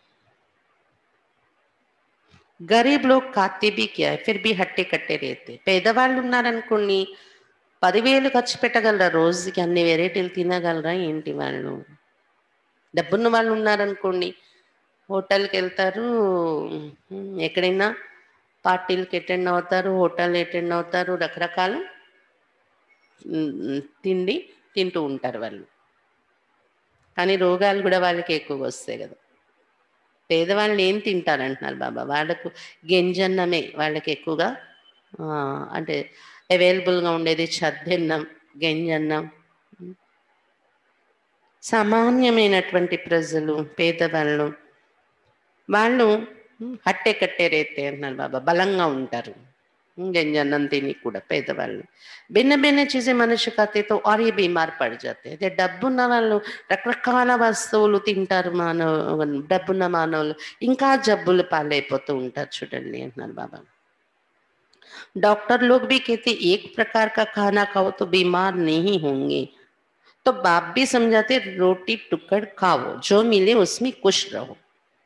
గరీబ్ లోక్ ఖాతే బి క్యా హై, ఫిర్ బి హట్టే కట్టే రేతే పేదవాళ్ళు ఉన్నారనుకోండి పదివేలు ఖర్చు పెట్టగలరా రోజుకి అన్ని వెరైటీలు తినగలరా ఏంటి వాళ్ళు డబ్బున్న వాళ్ళు ఉన్నారనుకోండి హోటల్కి వెళ్తారు ఉమ్, ఎక్కడైనా పార్టీలకి అటెండ్ అవుతారు హోటల్ అటెండ్ అవుతారు రకరకాల ఉమ్, తిండి తింటూ ఉంటారు వాళ్ళు కానీ రోగాలు కూడా వాళ్ళకి ఎక్కువగా వస్తాయి కదా పేదవాళ్ళు ఏం తింటారంటున్నారు బాబా వాళ్ళకు గింజన్నమే వాళ్ళకి ఎక్కువగా ఆ, అంటే అవైలబుల్గా ఉండేది చద్దన్నం గింజన్నం సామాన్యమైనటువంటి ప్రజలు పేదవాళ్ళు వాళ్ళు "ఉమ్, హట్టే కట్టే రేతే అన్నారు బాబా బలంగా ఉంటారు గంజన్నం తిని కూడా పేదవాళ్ళు భిన్న భిన్న చీజే మనిషి కాతే తో और ये बीमार పड़ जाते అదే డబ్బున్న వాళ్ళు రకరకాల వస్తువులు తింటారు మానవ డబ్బున్న మానవులు ఇంకా జబ్బులు పాలైపోతూ ఉంటారు చూడండి అంటున్నారు బాబా डॉक्टर लोग भी कहते एक प्रकार का खाना खाओ तो बीमार नहीं होंगे तो बाप भी समझाते रोटी टुकड़ खाओ जो मिले उसमें खुश रहो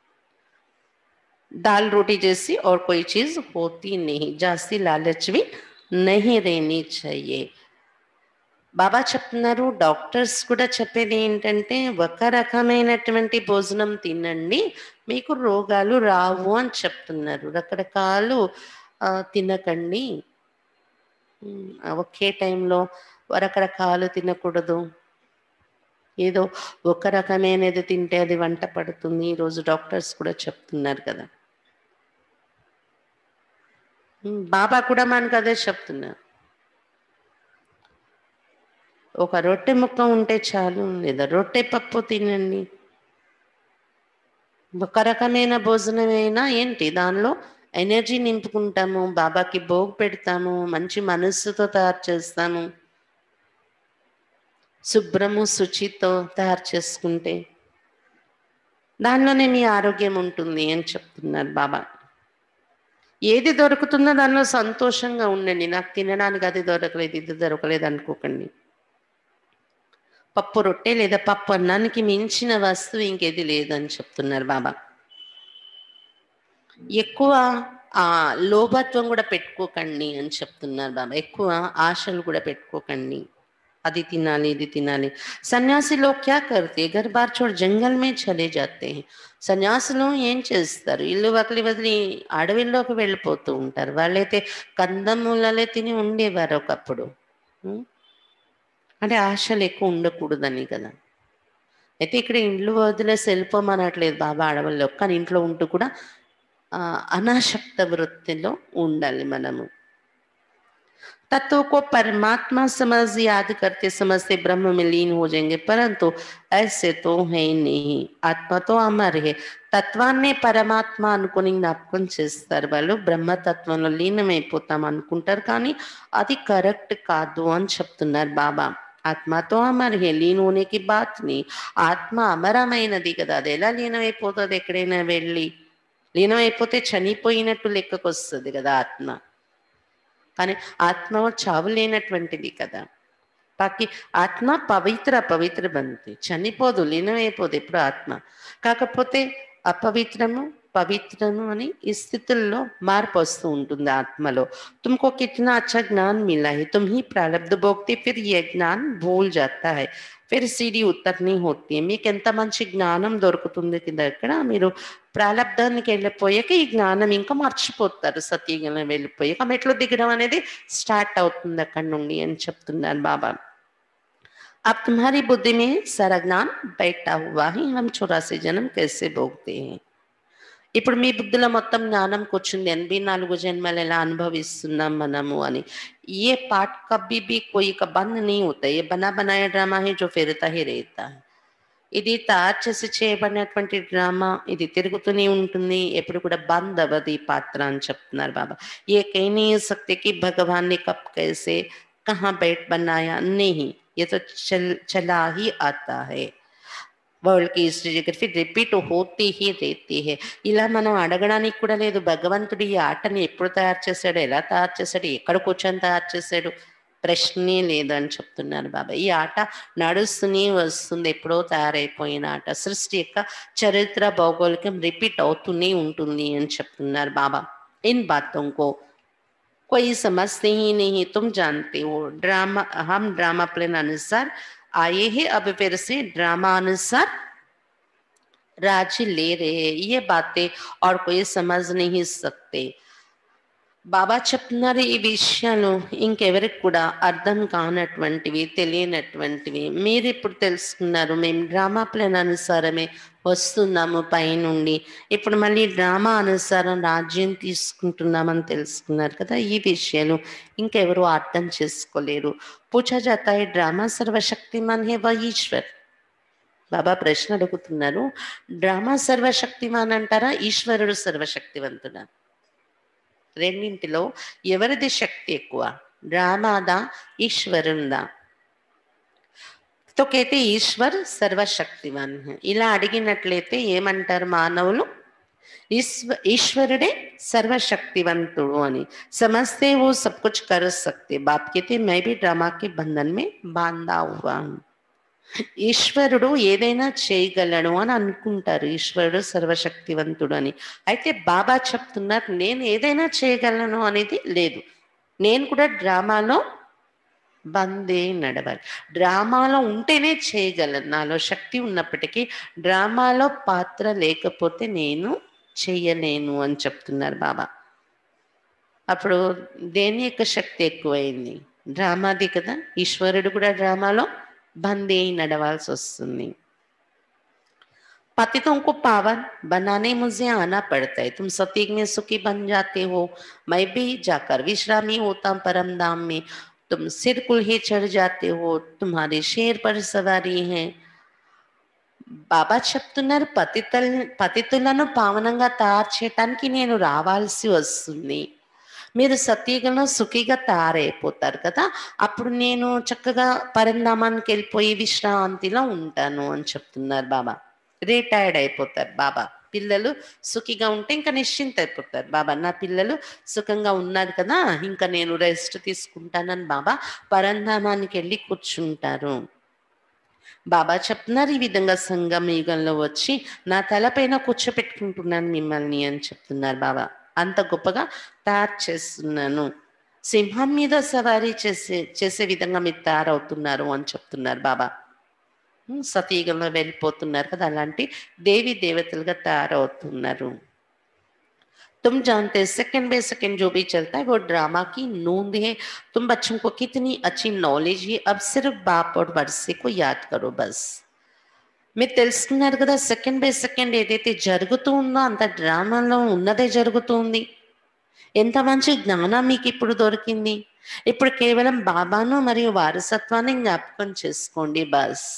दाल रोटी जैसी और कोई चीज होती नहीं जास्ती लालच भी नहीं रहनी चाहिए బాబా చెప్తున్నారు డాక్టర్స్ కూడా చెప్పేది ఏంటంటే ఒక రకమైనటువంటి భోజనం తినండి మీకు రోగాలు రావు అని చెప్తున్నారు రకరకాలు ఆ, తినకండి ఉమ్, ఒకే టైంలో రకరకాలు తినకూడదు ఏదో ఒక రకమైనది తింటే అది వంట పడుతుంది ఈరోజు డాక్టర్స్ కూడా చెప్తున్నారు కదా ఉమ్, బాబా కూడా మనకు అదే చెప్తున్నారు ఒక రొట్టె ముక్క ఉంటే చాలు లేదా రొట్టె పప్పు తినండి ఒక రకమైన భోజనమైనా ఏంటి దానిలో ఎనర్జీ నింపుకుంటాము బాబాకి భోగ్ పెడతాము మంచి మనస్సుతో తయారు చేస్తాము శుభ్రము శుచితో తయారు చేసుకుంటే దానిలోనే మీ ఆరోగ్యం ఉంటుంది అని చెప్తున్నారు బాబా ఏది దొరుకుతుందో దానిలో సంతోషంగా ఉండండి నాకు తినడానికి అది దొరకలేదు ఇది దొరకలేదు అనుకోకండి పప్పు రొట్టె లేదా పప్పు అన్నానికి మించిన వస్తువు ఇంకేది లేదని చెప్తున్నారు బాబా ఎక్కువ ఆ లోభత్వం కూడా పెట్టుకోకండి అని చెప్తున్నారు బాబా ఎక్కువ ఆశలు కూడా పెట్టుకోకండి అది తినాలి ఇది తినాలి సన్యాసి లో క్యా కర్తే घर बार छोड़ जंगल में चले जाते हैं సన్యాసులు ఏం చేస్తారు ఇల్లు వదిలి వదిలి అడవిలోకి వెళ్ళిపోతూ ఉంటారు వాళ్ళైతే కందమూలలే తిని ఉండేవారు ఒకప్పుడు ఉం? అంటే ఆశలు ఎక్కువ ఉండకూడదని కదా అయితే ఇక్కడ ఇండ్లు వదిలేసి వెళ్ళిపోమనట్లేదు బాబా అడవుల్లో కానీ ఇంట్లో ఉంటూ కూడా ఆ, అనాసక్త వృత్తిలో ఉండాలి మనము तत्व को परमात्मा समझ याद करते समझते ब्रह्म में लीन हो जाएंगे परंतु ऐसे तो है नहीं ఆత్మ तो అమర్ है తత్వాన్నే పరమాత్మ అనుకుని జ్ఞాపకం చేస్తారు వాళ్ళు బ్రహ్మతత్వంలో లీనమైపోతాం అనుకుంటారు కానీ అది కరెక్ట్ కాదు అని చెప్తున్నారు బాబా ఆత్మతో అమర్ హే లీన్ హోనేకి బాత్ నీ ఆత్మ అమరమైనది కదా అది ఎలా లీనమైపోతుంది ఎక్కడైనా వెళ్ళి లీనమైపోతే చనిపోయినట్టు లెక్కకు వస్తుంది కదా ఆత్మ కానీ ఆత్మ చావు లేనటువంటిది కదా బాకి ఆత్మ పవిత్ర పవిత్ర బంతి చనిపోదు లీనమైపోదు ఎప్పుడు ఆత్మ కాకపోతే అపవిత్రము పవిత్రము అని ఈ స్థితుల్లో మార్పు వస్తూ ఉంటుంది ఆత్మలో तुमको कितना अच्छा ज्ञान मिला है तुम ही प्रारब्ध भोगते फिर ये ज्ञान भूल जाता है फिर सीढ़ी ఉత్తర్ని होती है మీకు ఎంత మంచి జ్ఞానం దొరుకుతుంది కింద ఇక్కడ మీరు ప్రారంధానికి వెళ్ళిపోయాక ఈ జ్ఞానం ఇంకా మర్చిపోతారు సత్యగలం వెళ్ళిపోయాక మెట్లు దిగడం అనేది స్టార్ట్ అవుతుంది అక్కడ నుండి అని చెప్తున్నారు బాబా अब तुम्हारी बुद्धि में सारा ज्ञान बैठा हुआ है हम चौरासी जन्म कैसे भोगते हैं ఇప్పుడు మీ బుద్ధిలో మొత్తం జ్ఞానం కూర్చుంది ఎనభై నాలుగు జన్మలు ఎలా అనుభవిస్తున్నాం మనము అని ये पाठ कभी भी कोई का बंद नहीं होता ये बना बनाया ड्रामा है जो फिरता ही रहता है ఇది తయారు చేసి చేయబడినటువంటి డ్రామా ఇది తిరుగుతూనే ఉంటుంది ఎప్పుడు కూడా బంద్ అవ్వదు ఈ పాత్ర అని చెప్తున్నారు బాబా ये कह नहीं सकते कि भगवान ने कब कैसे कहाँ बैठ बनाया नहीं ये तो चल चला ही आता है వరల్డ్ కి హిస్టరీ రిపీట్ హోతీ హీ రేతి హే ఇలా మనం అడగడానికి కూడా లేదు భగవంతుడు ఈ ఆటని ఎప్పుడు తయారు చేశాడు ఎలా తయారు చేశాడు ఎక్కడ కూర్చొని తయారు చేశాడు ప్రశ్నే లేదు అని చెప్తున్నారు బాబా ఈ ఆట నడుస్తూనే వస్తుంది ఎప్పుడో తయారైపోయిన ఆట సృష్టి యొక్క చరిత్ర భౌగోళికం రిపీట్ అవుతూనే ఉంటుంది అని చెప్తున్నారు బాబా ఇన్ బాతోं को कोई समझते ही नहीं तुम जानते हो ड्रामा हम ड्रामा प्लान अनुसार आए हैं अब फिर से ड्रामा अनुसार राज्य ले रहे हैं ये बातें और कोई समझ नहीं सकते బాబా చెప్తున్నారు ఈ విషయాలు ఇంకెవరికి కూడా అర్థం కానటువంటివి తెలియనటువంటివి మీరు ఇప్పుడు తెలుసుకున్నారు మేము డ్రామా ప్లాన్ అనుసారమే వస్తున్నాము పైనుండి ఇప్పుడు మళ్ళీ డ్రామా అనుసారం రాజ్యం తీసుకుంటున్నామని తెలుసుకున్నారు కదా ఈ విషయాలు ఇంకెవరు అర్థం చేసుకోలేరు పూజా జాతా है డ్రామా సర్వశక్తిమాన్ హే వ ఈశ్వర్ బాబా ప్రశ్న అడుగుతున్నారు డ్రామా సర్వశక్తిమాన్ అంటారా ఈశ్వరుడు సర్వశక్తివంతుడా రెండింటిలో ఎవరిది శక్తి ఎక్కువ డ్రామాదా ఈశ్వరుందా తో కైతే ఈశ్వర్ సర్వశక్తివాన్ హై. ఇలా అడిగినట్లయితే ఏమంటారు మానవులు ఈశ్వ ఈశ్వరుడే సర్వశక్తివంతుడు అని సమస్తే वो सब कुछ कर सकते बाप कहते मैं भी ड्रामा के बंधन में बांधा हुआ हूं ఈశ్వరుడు ఏదైనా చేయగలడు అని అనుకుంటారు ఈశ్వరుడు సర్వశక్తివంతుడు అని అయితే బాబా చెప్తున్నారు నేను ఏదైనా చేయగలను అనేది లేదు నేను కూడా డ్రామాలో బందే నడవాలి డ్రామాలో ఉంటేనే చేయగలను నాలో శక్తి ఉన్నప్పటికీ డ్రామాలో పాత్ర లేకపోతే నేను చెయ్యలేను అని చెప్తున్నారు బాబా అప్పుడు దేని యొక్క శక్తి ఎక్కువైంది డ్రామాది కదా ఈశ్వరుడు కూడా డ్రామాలో బందీ అయి నడవాల్సి వస్తుంది पतितों को पावन बनाने मुझे आना पड़ता है तुम सतीक में सुखी बन जाते हो मैं भी जाकर विश्रामी होता हूँ परम धाम में तुम सिर कुल्हे चढ़ जाते हो तुम्हारे शेर पर सवारी है బాబా చెప్తున్నారు పతితల్ పతితులను పావనంగా తయారు చేయటానికి నేను రావాల్సి వస్తుంది మీరు సతీగలో సుఖిగా తయారైపోతారు కదా అప్పుడు నేను చక్కగా పరంధామానికి వెళ్ళిపోయి విశ్రాంతిలో ఉంటాను అని చెప్తున్నారు బాబా రిటైర్డ్ అయిపోతారు బాబా పిల్లలు సుఖిగా ఉంటే ఇంకా నిశ్చింత అయిపోతారు బాబా నా పిల్లలు సుఖంగా ఉన్నారు కదా ఇంకా నేను రెస్ట్ తీసుకుంటానని బాబా పరంధామానికి వెళ్ళి కూర్చుంటారు బాబా చెప్తున్నారు ఈ విధంగా సంగం యుగంలో వచ్చి నా తలపైన కూర్చోపెట్టుకుంటున్నాను మిమ్మల్ని అని చెప్తున్నారు బాబా అంత గొప్పగా తయారు చేస్తున్నాను సింహం మీద సవారీ చేసే చేసే విధంగా మీరు తయారవుతున్నారు అని చెప్తున్నారు బాబా ఉమ్, సతీయుగంలో వెళ్ళిపోతున్నారు కదా అలాంటి దేవి దేవతలుగా తయారవుతున్నారు तुम जानते हैं सेकंड बाय सेकंड जो भी चलता है वो ड्रामा की नूंद है तुम बच्चों को कितनी अच्छी नॉलेज है अब सिर्फ बाप और वर्षे को याद करो बस మీరు తెలుసుకున్నారు కదా సెకండ్ బై సెకండ్ ఏదైతే జరుగుతూ ఉందో అంత డ్రామాలో ఉన్నదే జరుగుతుంది ఎంత మంచి జ్ఞానం మీకు ఇప్పుడు దొరికింది ఇప్పుడు కేవలం బాబాను మరియు వారసత్వాన్ని జ్ఞాపకం చేసుకోండి బస్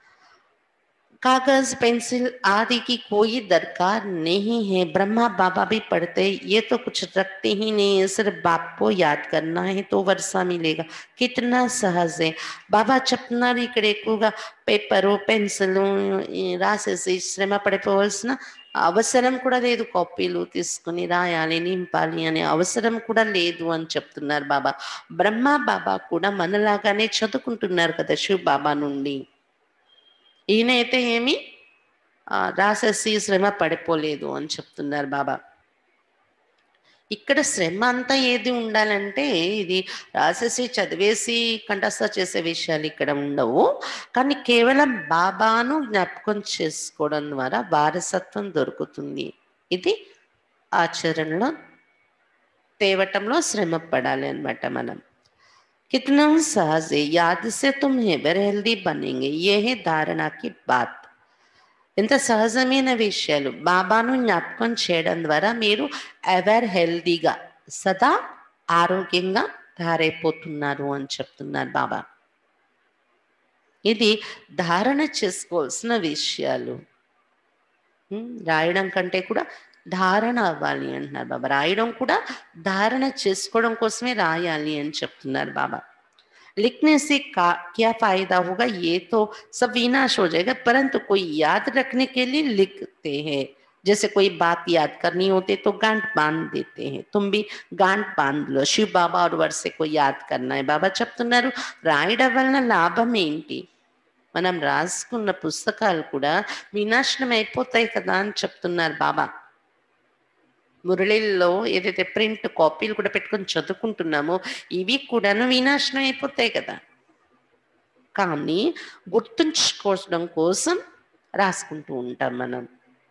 कागज पेंसिल आदि की कोई दरकार नहीं है ब्रह्मा बाबा भी पढ़ते ये तो कुछ रखते ही नहीं है सिर्फ बाप को याद करना है तो वर्षा मिलेगा कितना सहज है బాబా చెప్తున్నారు ఇక్కడ ఎక్కువగా పేపరు పెన్సిల్ రాసేసి శ్రమ పడిపోవలసిన అవసరం కూడా లేదు కాపీలు తీసుకుని రాయాలి నింపాలి అనే అవసరం కూడా లేదు అని చెప్తున్నారు బాబా బ్రహ్మ బాబా కూడా మనలాగానే చదువుకుంటున్నారు కదా శివ్ బాబా నుండి ఈయన అయితే ఏమి ఆ, రాసేసి శ్రమ పడిపోలేదు అని చెప్తున్నారు బాబా ఇక్కడ శ్రమ అంతా ఏది ఉండాలంటే ఇది రాసేసి చదివేసి కంఠస్థ చేసే విషయాలు ఇక్కడ ఉండవు కానీ కేవలం బాబాను జ్ఞాపకం చేసుకోవడం ద్వారా వారసత్వం దొరుకుతుంది ఇది ఆచరణలో తేవటంలో శ్రమ పడాలి అనమాట మనం कितना सहज है याद से तुम एवर हेल्दी बनेंगे ये है धारणा की बात ఎంత సహజమైన విషయాలు బాబాను జ్ఞాపకం చేయడం ద్వారా మీరు ఎవర్ హెల్దీగా సదా ఆరోగ్యంగా తయారైపోతున్నారు అని చెప్తున్నారు బాబా ఇది ధారణ చేసుకోవాల్సిన విషయాలు ఉమ్, రాయడం కంటే కూడా ధారణ అవ్వాలి అంటున్నారు బాబా రాయడం కూడా ధారణ చేసుకోవడం కోసమే రాయాలి అని చెప్తున్నారు బాబా लिखने से का क्या फायदा होगा ये तो सब विनाश हो जाएगा परंतु कोई याद रखने के लिए लिखते हैं जैसे कोई बात याद करनी होती तो गांठ बांध देते हैं तुम भी गांठ बांध लो शिव बाबा और वर्षे को याद करना है బాబా చెప్తున్నారు రాయడం వలన లాభం ఏంటి మనం రాసుకున్న పుస్తకాలు కూడా వినాశనం అయిపోతాయి కదా అని చెప్తున్నారు బాబా మురళిల్లో ఏదైతే ప్రింట్ కాపీలు కూడా పెట్టుకొని చదువుకుంటున్నామో ఇవి కూడాను వినాశనం అయిపోతాయి కదా కానీ గుర్తుంచుకోవడం కోసం రాసుకుంటూ ఉంటాం మనం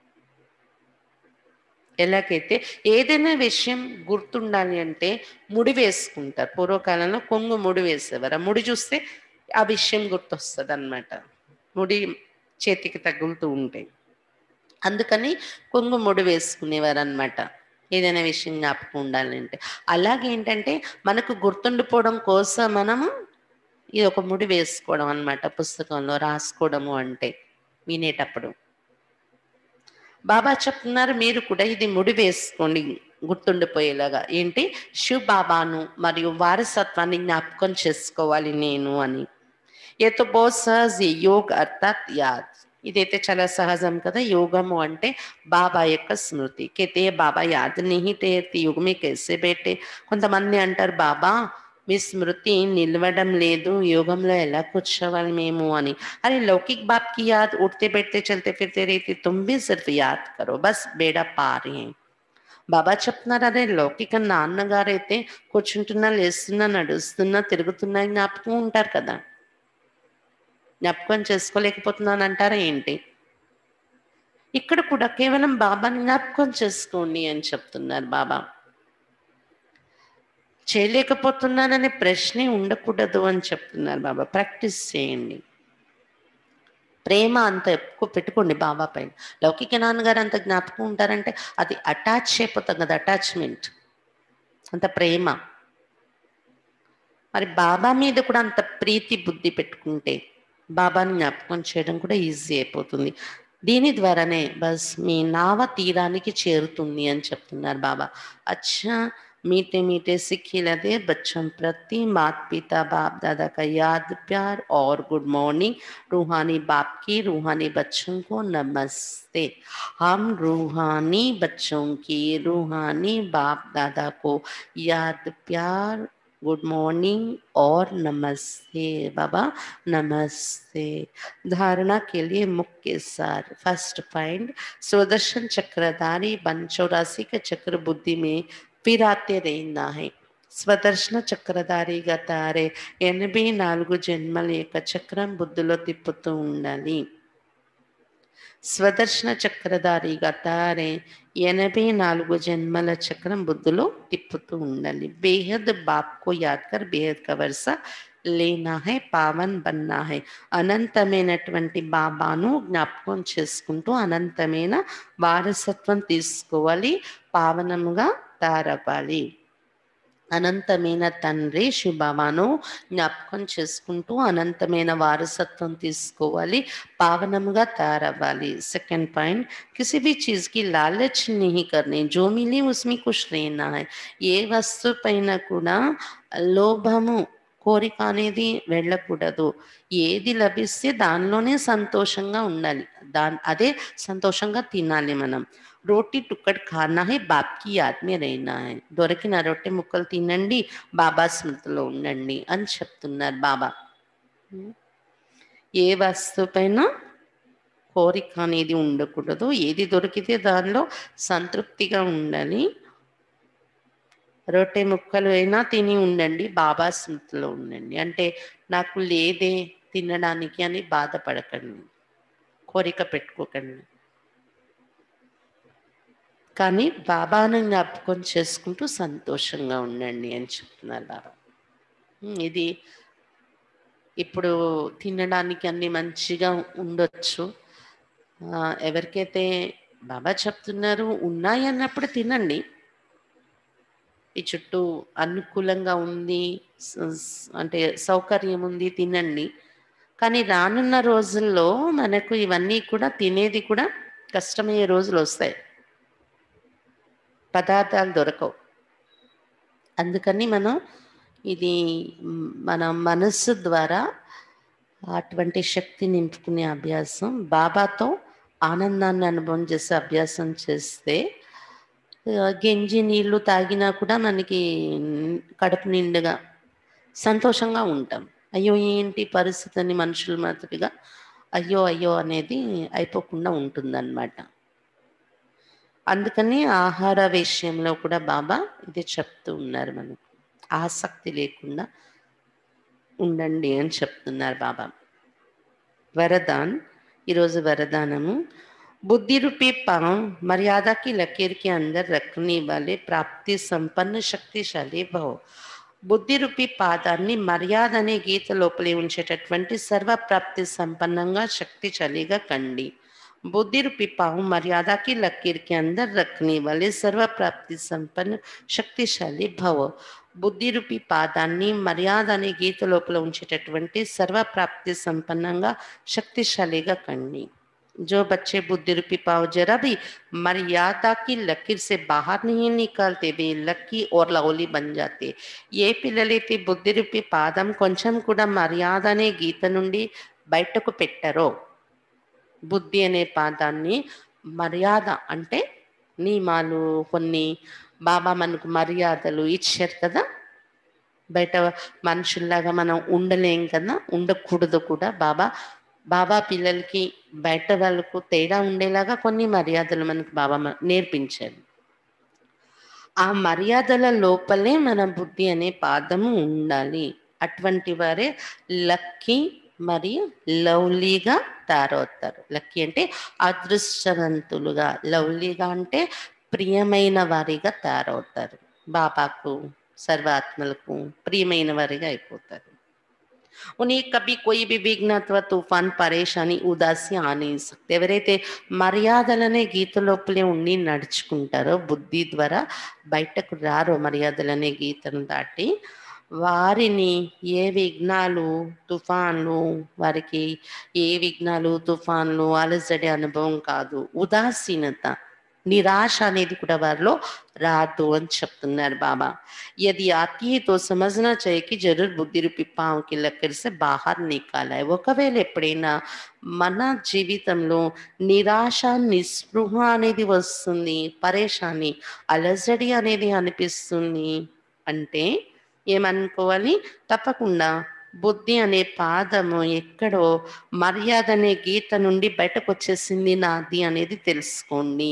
ఎలాగైతే ఏదైనా విషయం గుర్తుండాలి అంటే ముడి వేసుకుంటారు పూర్వకాలంలో కొంగు ముడి వేసేవారు ఆ ముడి చూస్తే ఆ విషయం గుర్తొస్తుంది అనమాట ముడి చేతికి తగులుతూ ఉంటాయి అందుకని కొంగు ముడి వేసుకునేవారు అనమాట ఏదైనా విషయం జ్ఞాపకం ఉండాలంటే అలాగే ఏంటంటే మనకు గుర్తుండిపోవడం కోసం మనము ఇది ఒక ముడి వేసుకోవడం అన్నమాట పుస్తకంలో రాసుకోవడము అంటే వినేటప్పుడు బాబా చెప్తున్నారు మీరు కూడా ఇది ముడి వేసుకోండి గుర్తుండిపోయేలాగా ఏంటి శివ్ బాబాను మరియు వారసత్వాన్ని జ్ఞాపకం చేసుకోవాలి నేను అని ఏతో బో సహజ్ యోగ్ అర్థాత్ యాద్ ఇదైతే చాలా సహజం కదా యోగము అంటే బాబా యొక్క స్మృతి కేతే బాబా యాద్ నిహి తేతి యుగమే కేసే బేటే కొంతమంది అంటారు బాబా మీ స్మృతి నిలవడం లేదు యోగంలో ఎలా కూర్చోవాలి మేము అని అరే లౌకిక్ బాప్ కి యాద్ ఉठते बैठते चलते फिरते रहते तुम भी सिर्फ याद करो बस बेड़ा पार है బాబా చెప్తున్నారు అదే లౌకిక నాన్నగారు అయితే కూర్చుంటున్నా లేస్తున్నా నడుస్తున్నా తిరుగుతున్నా జ్ఞాపకం ఉంటారు కదా జ్ఞాపకం చేసుకోలేకపోతున్నాను అంటారా ఏంటి ఇక్కడ కూడా కేవలం బాబాని జ్ఞాపకం చేసుకోండి అని చెప్తున్నారు బాబా చేయలేకపోతున్నాననే ప్రశ్నే ఉండకూడదు అని చెప్తున్నారు బాబా ప్రాక్టీస్ చేయండి ప్రేమ అంత ఎక్కువ పెట్టుకోండి బాబా పైన లౌకిక నాన్నగారు అంత జ్ఞాపకం ఉంటారంటే అది అటాచ్ అయిపోతాం కదా అటాచ్మెంట్ అంత ప్రేమ మరి బాబా మీద కూడా అంత ప్రీతి బుద్ధి పెట్టుకుంటే బాబాని జ్ఞాపకం చేయడం కూడా ఈజీ అయిపోతుంది దీని ద్వారానే బస్ మీ నావ తీరానికి చేరుతుంది అని చెప్తున్నారు బాబా అచ్చా मीठे मीठे सिक्के लदे बच्चों प्रति मात पिता बाप दादा का याद प्यार और गुड मॉर्निंग रूहानी बाप की रूहानी बच्चों को नमस्ते हम रूहानी बच्चों की रूहानी बाप दादा को याद प्यार गुड मॉर्निंग और नमस्ते बाबा नमस्ते धारणा के लिए मुख्य सार फर्स्ट पॉइंट स्वदर्शन चक्रधारी बन चौरासी के चक्र बुद्धि में పిరాతే रहना है స్వదర్శన చక్రధారిగా తారే ఎనభై నాలుగు జన్మల యొక్క చక్రం బుద్ధిలో తిప్పుతూ ఉండాలి స్వదర్శన చక్రధారిగా తారే ఎనభై నాలుగు జన్మల చక్రం బుద్ధిలో తిప్పుతూ ఉండాలి బేహద్ బాప్కో యాద్కర్ బేహద్ का वर्षा లేనా హై పావన్ బన్నా హై అనంతమైనటువంటి బాబాను జ్ఞాపకం చేసుకుంటూ అనంతమైన వారసత్వం తీసుకోవాలి పావనముగా తారవ్వాలి అనంతమైన తండ్రి శివబాబాను జ్ఞాపకం చేసుకుంటూ అనంతమైన వారసత్వం తీసుకోవాలి పావనముగా తయారవ్వాలి సెకండ్ పాయింట్ किसी भी चीज की लालच नहीं करनी जो मिले उसमें खुश रहना है ఏ వస్తువు పైన కూడా లోభము కోరిక అనేది వెళ్ళకూడదు ఏది లభిస్తే దానిలోనే సంతోషంగా ఉండాలి దాని అదే సంతోషంగా తినాలి మనం రోటీ టుక్కడ్ ఖానా హై బాప్కి యాద్మే రైనా హై దొరికిన రొట్టె ముక్కలు తినండి బాబా స్మృతిలో ఉండండి అని చెప్తున్నారు బాబా ఏ వస్తువు పైన కోరిక అనేది ఉండకూడదు ఏది దొరికితే దానిలో సంతృప్తిగా ఉండాలి రొట్టె ముక్కలు అయినా తిని ఉండండి బాబా స్మృతిలో ఉండండి అంటే నాకు లేదే తినడానికి అని బాధపడకండి కోరిక పెట్టుకోకండి కానీ బాబాను జ్ఞాపకం చేసుకుంటూ సంతోషంగా ఉండండి అని చెప్తున్నారు బాబా ఉమ్, ఇది ఇప్పుడు తినడానికి అన్ని మంచిగా ఉండొచ్చు ఆ, ఎవరికైతే బాబా చెప్తున్నారు ఉన్నాయి అన్నప్పుడు తినండి ఈ చుట్టూ అనుకూలంగా ఉంది స- స- అంటే సౌకర్యం ఉంది తినండి కానీ రానున్న రోజుల్లో మనకు ఇవన్నీ కూడా తినేది కూడా కష్టమయ్యే రోజులు వస్తాయి పదార్థాలు దొరకవు అందుకని మనం ఇది మ్, మన మనస్సు ద్వారా అటువంటి శక్తి నింపుకునే అభ్యాసం బాబాతో ఆనందాన్ని అనుభవం చేసే అభ్యాసం చేస్తే ఆ, గెంజి నీళ్లు తాగినా కూడా మనకి న్- కడుపు నిండుగా సంతోషంగా ఉంటాం అయ్యో ఏంటి పరిస్థితి అని మనుషుల మాదిరిగా అయ్యో అయ్యో అనేది అయిపోకుండా ఉంటుందన్నమాట అందుకని ఆహార విషయంలో కూడా బాబా ఇది చెప్తూ ఉన్నారు మనకు ఆసక్తి లేకుండా ఉండండి అని చెప్తున్నారు బాబా వరదాన్ ఈరోజు వరదానము बुद्धि रूपी पांव मर्यादा की लकीर के अंदर रखने वाले प्राप्ति संपन्न శక్తిశాలి భవ బుద్ధి రూపీ పాదాన్ని మర్యాద అనే గీత లోపలి ఉంచేటటువంటి సర్వప్రాప్తి సంపన్నంగా శక్తిశాలిగా కండి बुद्धि रूपी पाँव मर्यादा की लकीर के अंदर रखने वाले सर्व प्राप्ति संपन्न శక్తిశాలి భవ బుద్ధి రూపీ పాదాన్ని మర్యాద అనే గీత లోపల ఉంచేటటువంటి సర్వప్రాప్తి సంపన్నంగా శక్తిశాలిగా కండి जो बच्चे बुद्धि रूपी पाव जरा भी मर्यादा की लकीर से बाहर नहीं निकालते वे लक्की और लवली बन जाते ఏ పిల్లలైతే బుద్ధి రూపి పాదం కొంచెం కూడా మర్యాద అనే గీత నుండి బయటకు పెట్టారో బుద్ధి అనే పాదాన్ని మర్యాద అంటే నియమాలు కొన్ని బాబా మనకు మర్యాదలు ఇచ్చారు కదా బయట మనుషుల్లాగా మనం ఉండలేం కదా ఉండకూడదు కూడా బాబా బాబా పిల్లలకి బయట వాళ్ళకు తేడా ఉండేలాగా కొన్ని మర్యాదలు మనకు బాబా మ- నేర్పించారు ఆ మర్యాదల లోపలే మన బుద్ధి అనే పాదము ఉండాలి అటువంటి వారే లక్కీ మరియు లవ్లీగా తయారవుతారు లక్కీ అంటే అదృష్టవంతులుగా లవ్లీగా అంటే ప్రియమైన వారిగా తయారవుతారు బాబాకు సర్వాత్మలకు ప్రియమైన వారిగా అయిపోతారు उन्हें कभी कोई भी विघ्न अथवा तूफान పరేషాని ఉదాసి ఆని సక్తి ఎవరైతే మర్యాదలనే గీత లోపలే ఉండి నడుచుకుంటారో బుద్ధి ద్వారా బయటకు రారో మర్యాదలనే గీతను దాటి వారిని ఏ విఘ్నాలు తుఫాన్లు వారికి ఏ విఘ్నాలు తుఫాన్లు అలజడి అనుభవం కాదు ఉదాసీనత నిరాశ అనేది కూడా వారిలో రాదు అని చెప్తున్నారు బాబా यदि आती है तो समझना चाहिए कि जरूर बुद्धि रूपी పాము కి లక్కర్ से బాహర్ నికాలాయి ఒకవేళ ఎప్పుడైనా మన జీవితంలో నిరాశ నిస్పృహ అనేది వస్తుంది పరేషాని అలజడి అనేది అనిపిస్తుంది అంటే ఏమనుకోవాలి తప్పకుండా బుద్ధి అనే పాదము ఎక్కడో మర్యాద అనే గీత నుండి బయటకు వచ్చేసింది నాది అనేది తెలుసుకోండి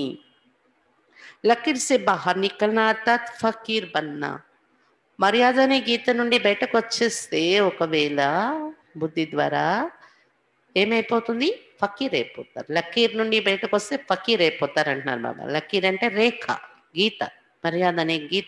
లకీర్ సే బాహర్ నికల్నా అర్థాత్ ఫకీర్ బన్నా మర్యాద అనే గీత నుండి బయటకు వచ్చేస్తే ఒకవేళ బుద్ధి ద్వారా ఏమైపోతుంది ఫకీర్ అయిపోతారు లకీర్ నుండి బయటకు వస్తే ఫకీర్ అయిపోతారు అంటున్నారు బాబా లకీర్ అంటే రేఖ గీత మర్యాద అనే గీత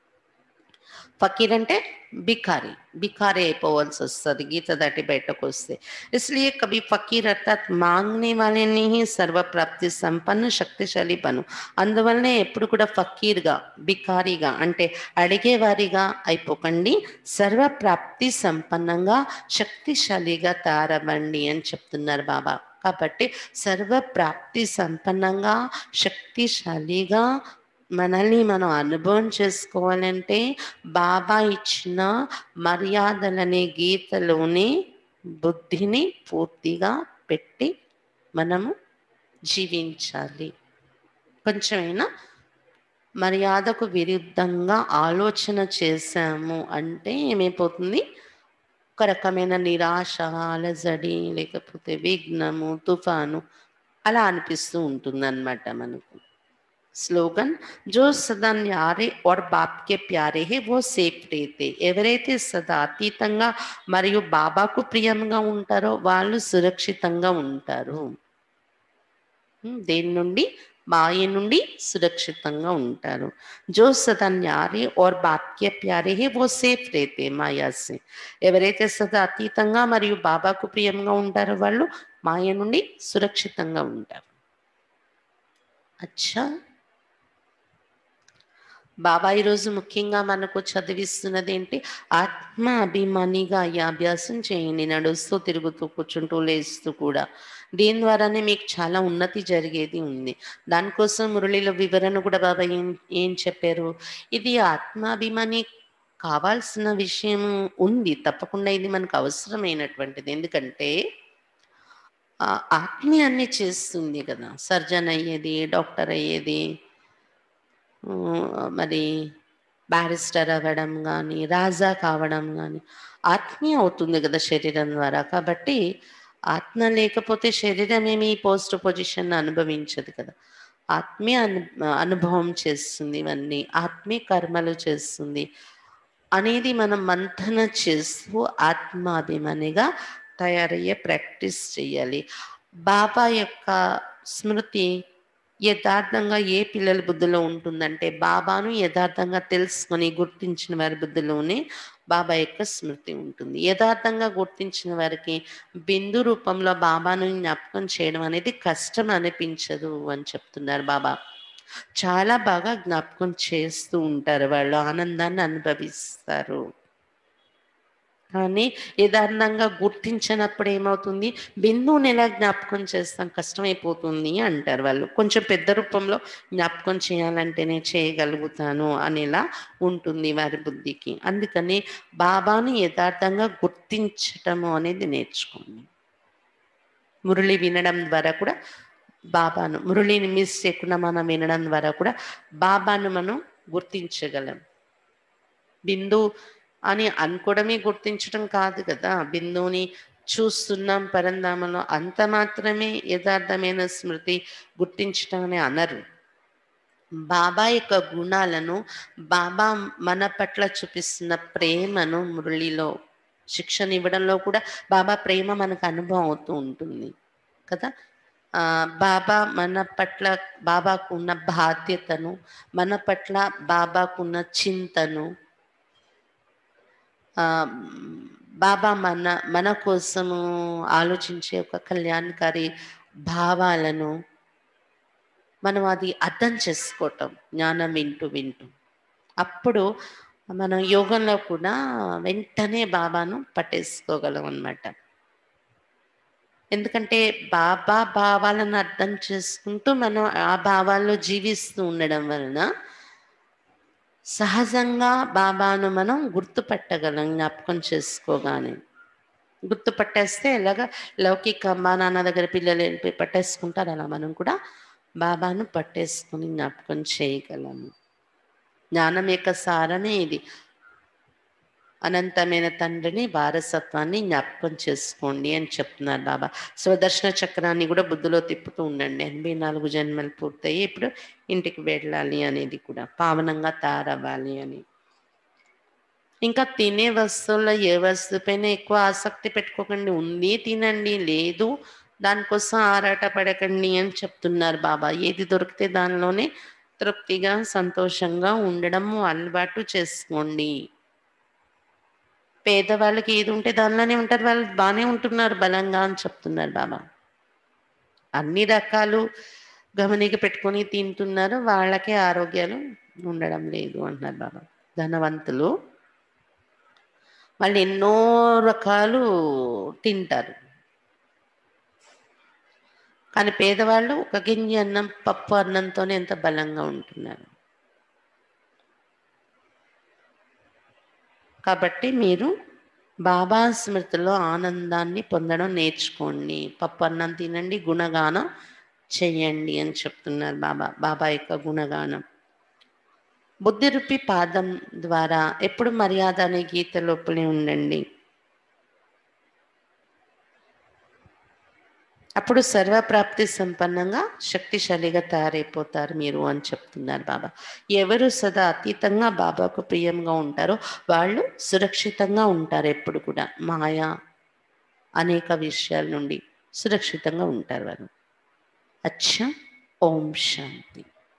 ఫకీర్ అంటే బికారి బికారి అయిపోవాల్సి వస్తుంది గీత దాటి బయటకు వస్తే इसलिए कभी फकीर अर्थात मांगने वाले नहीं సర్వ ప్రాప్తి సంపన్న శక్తిశాలి పను అందువల్లనే ఎప్పుడు కూడా ఫకీర్గా బికారిగా అంటే అడిగేవారిగా అయిపోకండి సర్వ ప్రాప్తి సంపన్నంగా శక్తిశాలిగా తయారవ్వండి అని చెప్తున్నారు బాబా కాబట్టి సర్వ ప్రాప్తి సంపన్నంగా శక్తిశాలిగా మనల్ని మనం అనుభవం చేసుకోవాలంటే బాబా ఇచ్చిన మర్యాదలనే గీతలోనే బుద్ధిని పూర్తిగా పెట్టి మనము జీవించాలి కొంచెమైనా మర్యాదకు విరుద్ధంగా ఆలోచన చేశాము అంటే ఏమైపోతుంది ఒక రకమైన నిరాశ అలజడి లేకపోతే విఘ్నము తుఫాను అలా అనిపిస్తూ ఉంటుందన్నమాట మనకు స్లోగన్ జో సదా న్యారే और బాప్ కే ప్యారే హే वो సేఫ్ రేతే ఎవరైతే సదా అతీతంగా మరియు బాబాకు ప్రియంగా ఉంటారో వాళ్ళు సురక్షితంగా ఉంటారు ఉమ్, దేని నుండి మాయ నుండి సురక్షితంగా ఉంటారు జో సదా న్యారే और బాప్ కే ప్యారే హే वो సేఫ్ రేతే మాయా సే ఎవరైతే సదా అతీతంగా మరియు బాబాకు ప్రియంగా ఉంటారో వాళ్ళు మాయ నుండి సురక్షితంగా ఉంటారు అచ్చా బాబా ఈరోజు ముఖ్యంగా మనకు చదివిస్తున్నది ఏంటి ఆత్మ అభిమానిగా ఈ అభ్యాసం చేయండి నడుస్తూ తిరుగుతూ కూర్చుంటూ లేస్తూ కూడా దీని ద్వారానే మీకు చాలా ఉన్నతి జరిగేది ఉంది దానికోసం మురళిలో వివరణ కూడా బాబా ఏం ఏం చెప్పారు ఇది ఆత్మాభిమాని కావాల్సిన విషయం ఉంది తప్పకుండా ఇది మనకు అవసరమైనటువంటిది ఎందుకంటే ఆ ఆత్మీయాన్ని చేస్తుంది కదా సర్జన్ అయ్యేది డాక్టర్ అయ్యేది ఆ, మరి బ్యారిస్టర్ అవ్వడం కానీ రాజా కావడం కానీ ఆత్మీయ అవుతుంది కదా శరీరం ద్వారా కాబట్టి ఆత్మ లేకపోతే శరీరం ఏమి పోస్ట్ పొజిషన్ అనుభవించదు కదా ఆత్మీయ అను అనుభవం చేస్తుంది ఇవన్నీ ఆత్మీయ కర్మలు చేస్తుంది అనేది మనం మంథన చేస్తూ ఆత్మాభిమానిగా తయారయ్యే ప్రాక్టీస్ చేయాలి బాబా యొక్క స్మృతి యథార్థంగా ఏ పిల్లల బుద్ధిలో ఉంటుందంటే బాబాను యథార్థంగా తెలుసుకొని గుర్తించిన వారి బుద్ధిలోనే బాబా యొక్క స్మృతి ఉంటుంది యథార్థంగా గుర్తించిన వారికి బిందు రూపంలో బాబాను జ్ఞాపకం చేయడం అనేది కష్టం అనిపించదు అని చెప్తున్నారు బాబా చాలా బాగా జ్ఞాపకం చేస్తూ ఉంటారు వాళ్ళు ఆనందాన్ని అనుభవిస్తారు కానీ యథార్థంగా గుర్తించినప్పుడు ఏమవుతుంది బిందువుని ఎలా జ్ఞాపకం చేస్తాం కష్టమైపోతుంది అంటారు వాళ్ళు కొంచెం పెద్ద రూపంలో జ్ఞాపకం చేయాలంటేనే చేయగలుగుతాను అనేలా ఉంటుంది వారి బుద్ధికి అందుకని బాబాని యథార్థంగా గుర్తించటము అనేది నేర్చుకోండి మురళి వినడం ద్వారా కూడా బాబాను మురళిని మిస్ చేయకుండా మనం వినడం ద్వారా కూడా బాబాను మనం గుర్తించగలం బిందు అని అనుకోవడమే గుర్తించడం కాదు కదా బిందువుని చూస్తున్నాం పరంధామంలో అంత మాత్రమే యథార్థమైన స్మృతి గుర్తించటం అని అనరు బాబా యొక్క గుణాలను బాబా మన పట్ల చూపిస్తున్న ప్రేమను మురళిలో శిక్షణ ఇవ్వడంలో కూడా బాబా ప్రేమ మనకు అనుభవం అవుతూ ఉంటుంది కదా ఆ, బాబా మన పట్ల బాబాకు ఉన్న బాధ్యతను మన పట్ల బాబాకున్న చింతను ఆ, బాబా మన మన కోసము ఆలోచించే ఒక కళ్యాణకారి భావాలను మనం అది అర్థం చేసుకోవటం జ్ఞానం వింటూ వింటూ అప్పుడు మనం యోగంలో కూడా వెంటనే బాబాను పట్టేసుకోగలం అన్నమాట ఎందుకంటే బాబా భావాలను అర్థం చేసుకుంటూ మనం ఆ భావాల్లో జీవిస్తూ ఉండడం వలన సహజంగా బాబాను మనం గుర్తుపట్టగలం జ్ఞాపకం చేసుకోగానే గుర్తుపట్టేస్తే ఎలాగ లౌకిక అమ్మా నాన్న దగ్గర పిల్లలు వెళ్ళిపోయి పట్టేసుకుంటారు అలా మనం కూడా బాబాను పట్టేసుకుని జ్ఞాపకం చేయగలము జ్ఞానం యొక్క సారమే ఇది అనంతమైన తండ్రిని వారసత్వాన్ని జ్ఞాపకం చేసుకోండి అని చెప్తున్నారు బాబా స్వదర్శన చక్రాన్ని కూడా బుద్ధిలో తిప్పుతూ ఉండండి ఎనభై నాలుగు జన్మలు పూర్తయి ఇప్పుడు ఇంటికి వెళ్ళాలి అనేది కూడా పావనంగా తయారవ్వాలి అని ఇంకా తినే వస్తువుల్లో ఏ వస్తువుపైన ఎక్కువ ఆసక్తి పెట్టుకోకండి ఉంది తినండి లేదు దానికోసం ఆరాట పడకండి అని చెప్తున్నారు బాబా ఏది దొరికితే దానిలోనే తృప్తిగా సంతోషంగా ఉండడము అలవాటు చేసుకోండి పేదవాళ్ళకి ఏది ఉంటే దానిలోనే ఉంటారు వాళ్ళు బాగానే ఉంటున్నారు బలంగా అని చెప్తున్నారు బాబా అన్ని రకాలు గమనిక పెట్టుకొని తింటున్నారు వాళ్ళకే ఆరోగ్యాలు ఉండడం లేదు అంటున్నారు బాబా ధనవంతులు వాళ్ళు ఎన్నో రకాలు తింటారు కానీ పేదవాళ్ళు ఒక గింజ అన్నం పప్పు అన్నంతోనే ఎంత బలంగా ఉంటున్నారు కాబట్టి మీరు బాబా స్మృతిలో ఆనందాన్ని పొందడం నేర్చుకోండి పప్పు అన్నం తినండి గుణగానం చెయ్యండి అని చెప్తున్నారు బాబా బాబా యొక్క గుణగానం బుద్ధి రూపి పాదం ద్వారా ఎప్పుడు మర్యాద అనే గీత లోపలే ఉండండి అప్పుడు సర్వప్రాప్తి సంపన్నంగా శక్తిశాలిగా తయారైపోతారు మీరు అని చెప్తున్నారు బాబా ఎవరు సదా అతీతంగా బాబాకు ప్రియంగా ఉంటారో వాళ్ళు సురక్షితంగా ఉంటారు ఎప్పుడు కూడా మాయా అనేక విషయాల నుండి సురక్షితంగా ఉంటారు వాళ్ళు అచ్చా ఓం శాంతి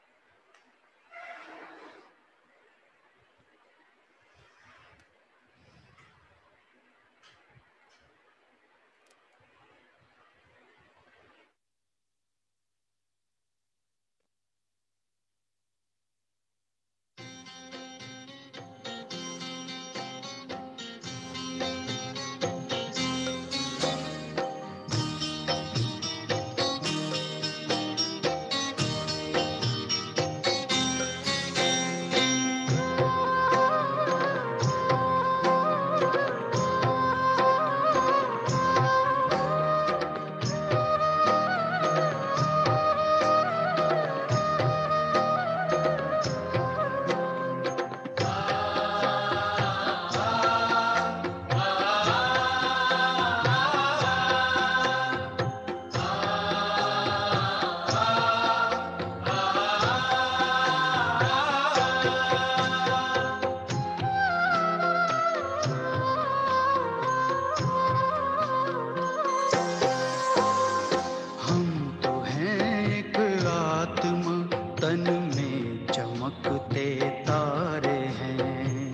हम तो हैं एक आत्मा तन में चमकते तारे हैं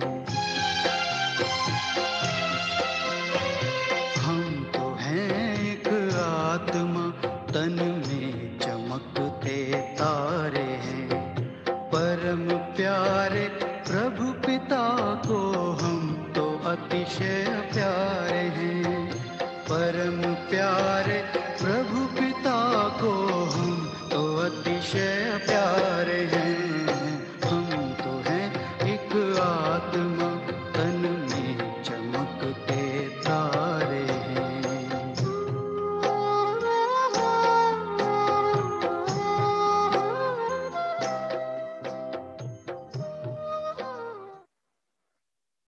हम तो हैं एक आत्मा तन में चमकते तारे हैं परम प्यारे प्रभु पिता को हम तो अतिशय प्यारे आशय प्यारे हैं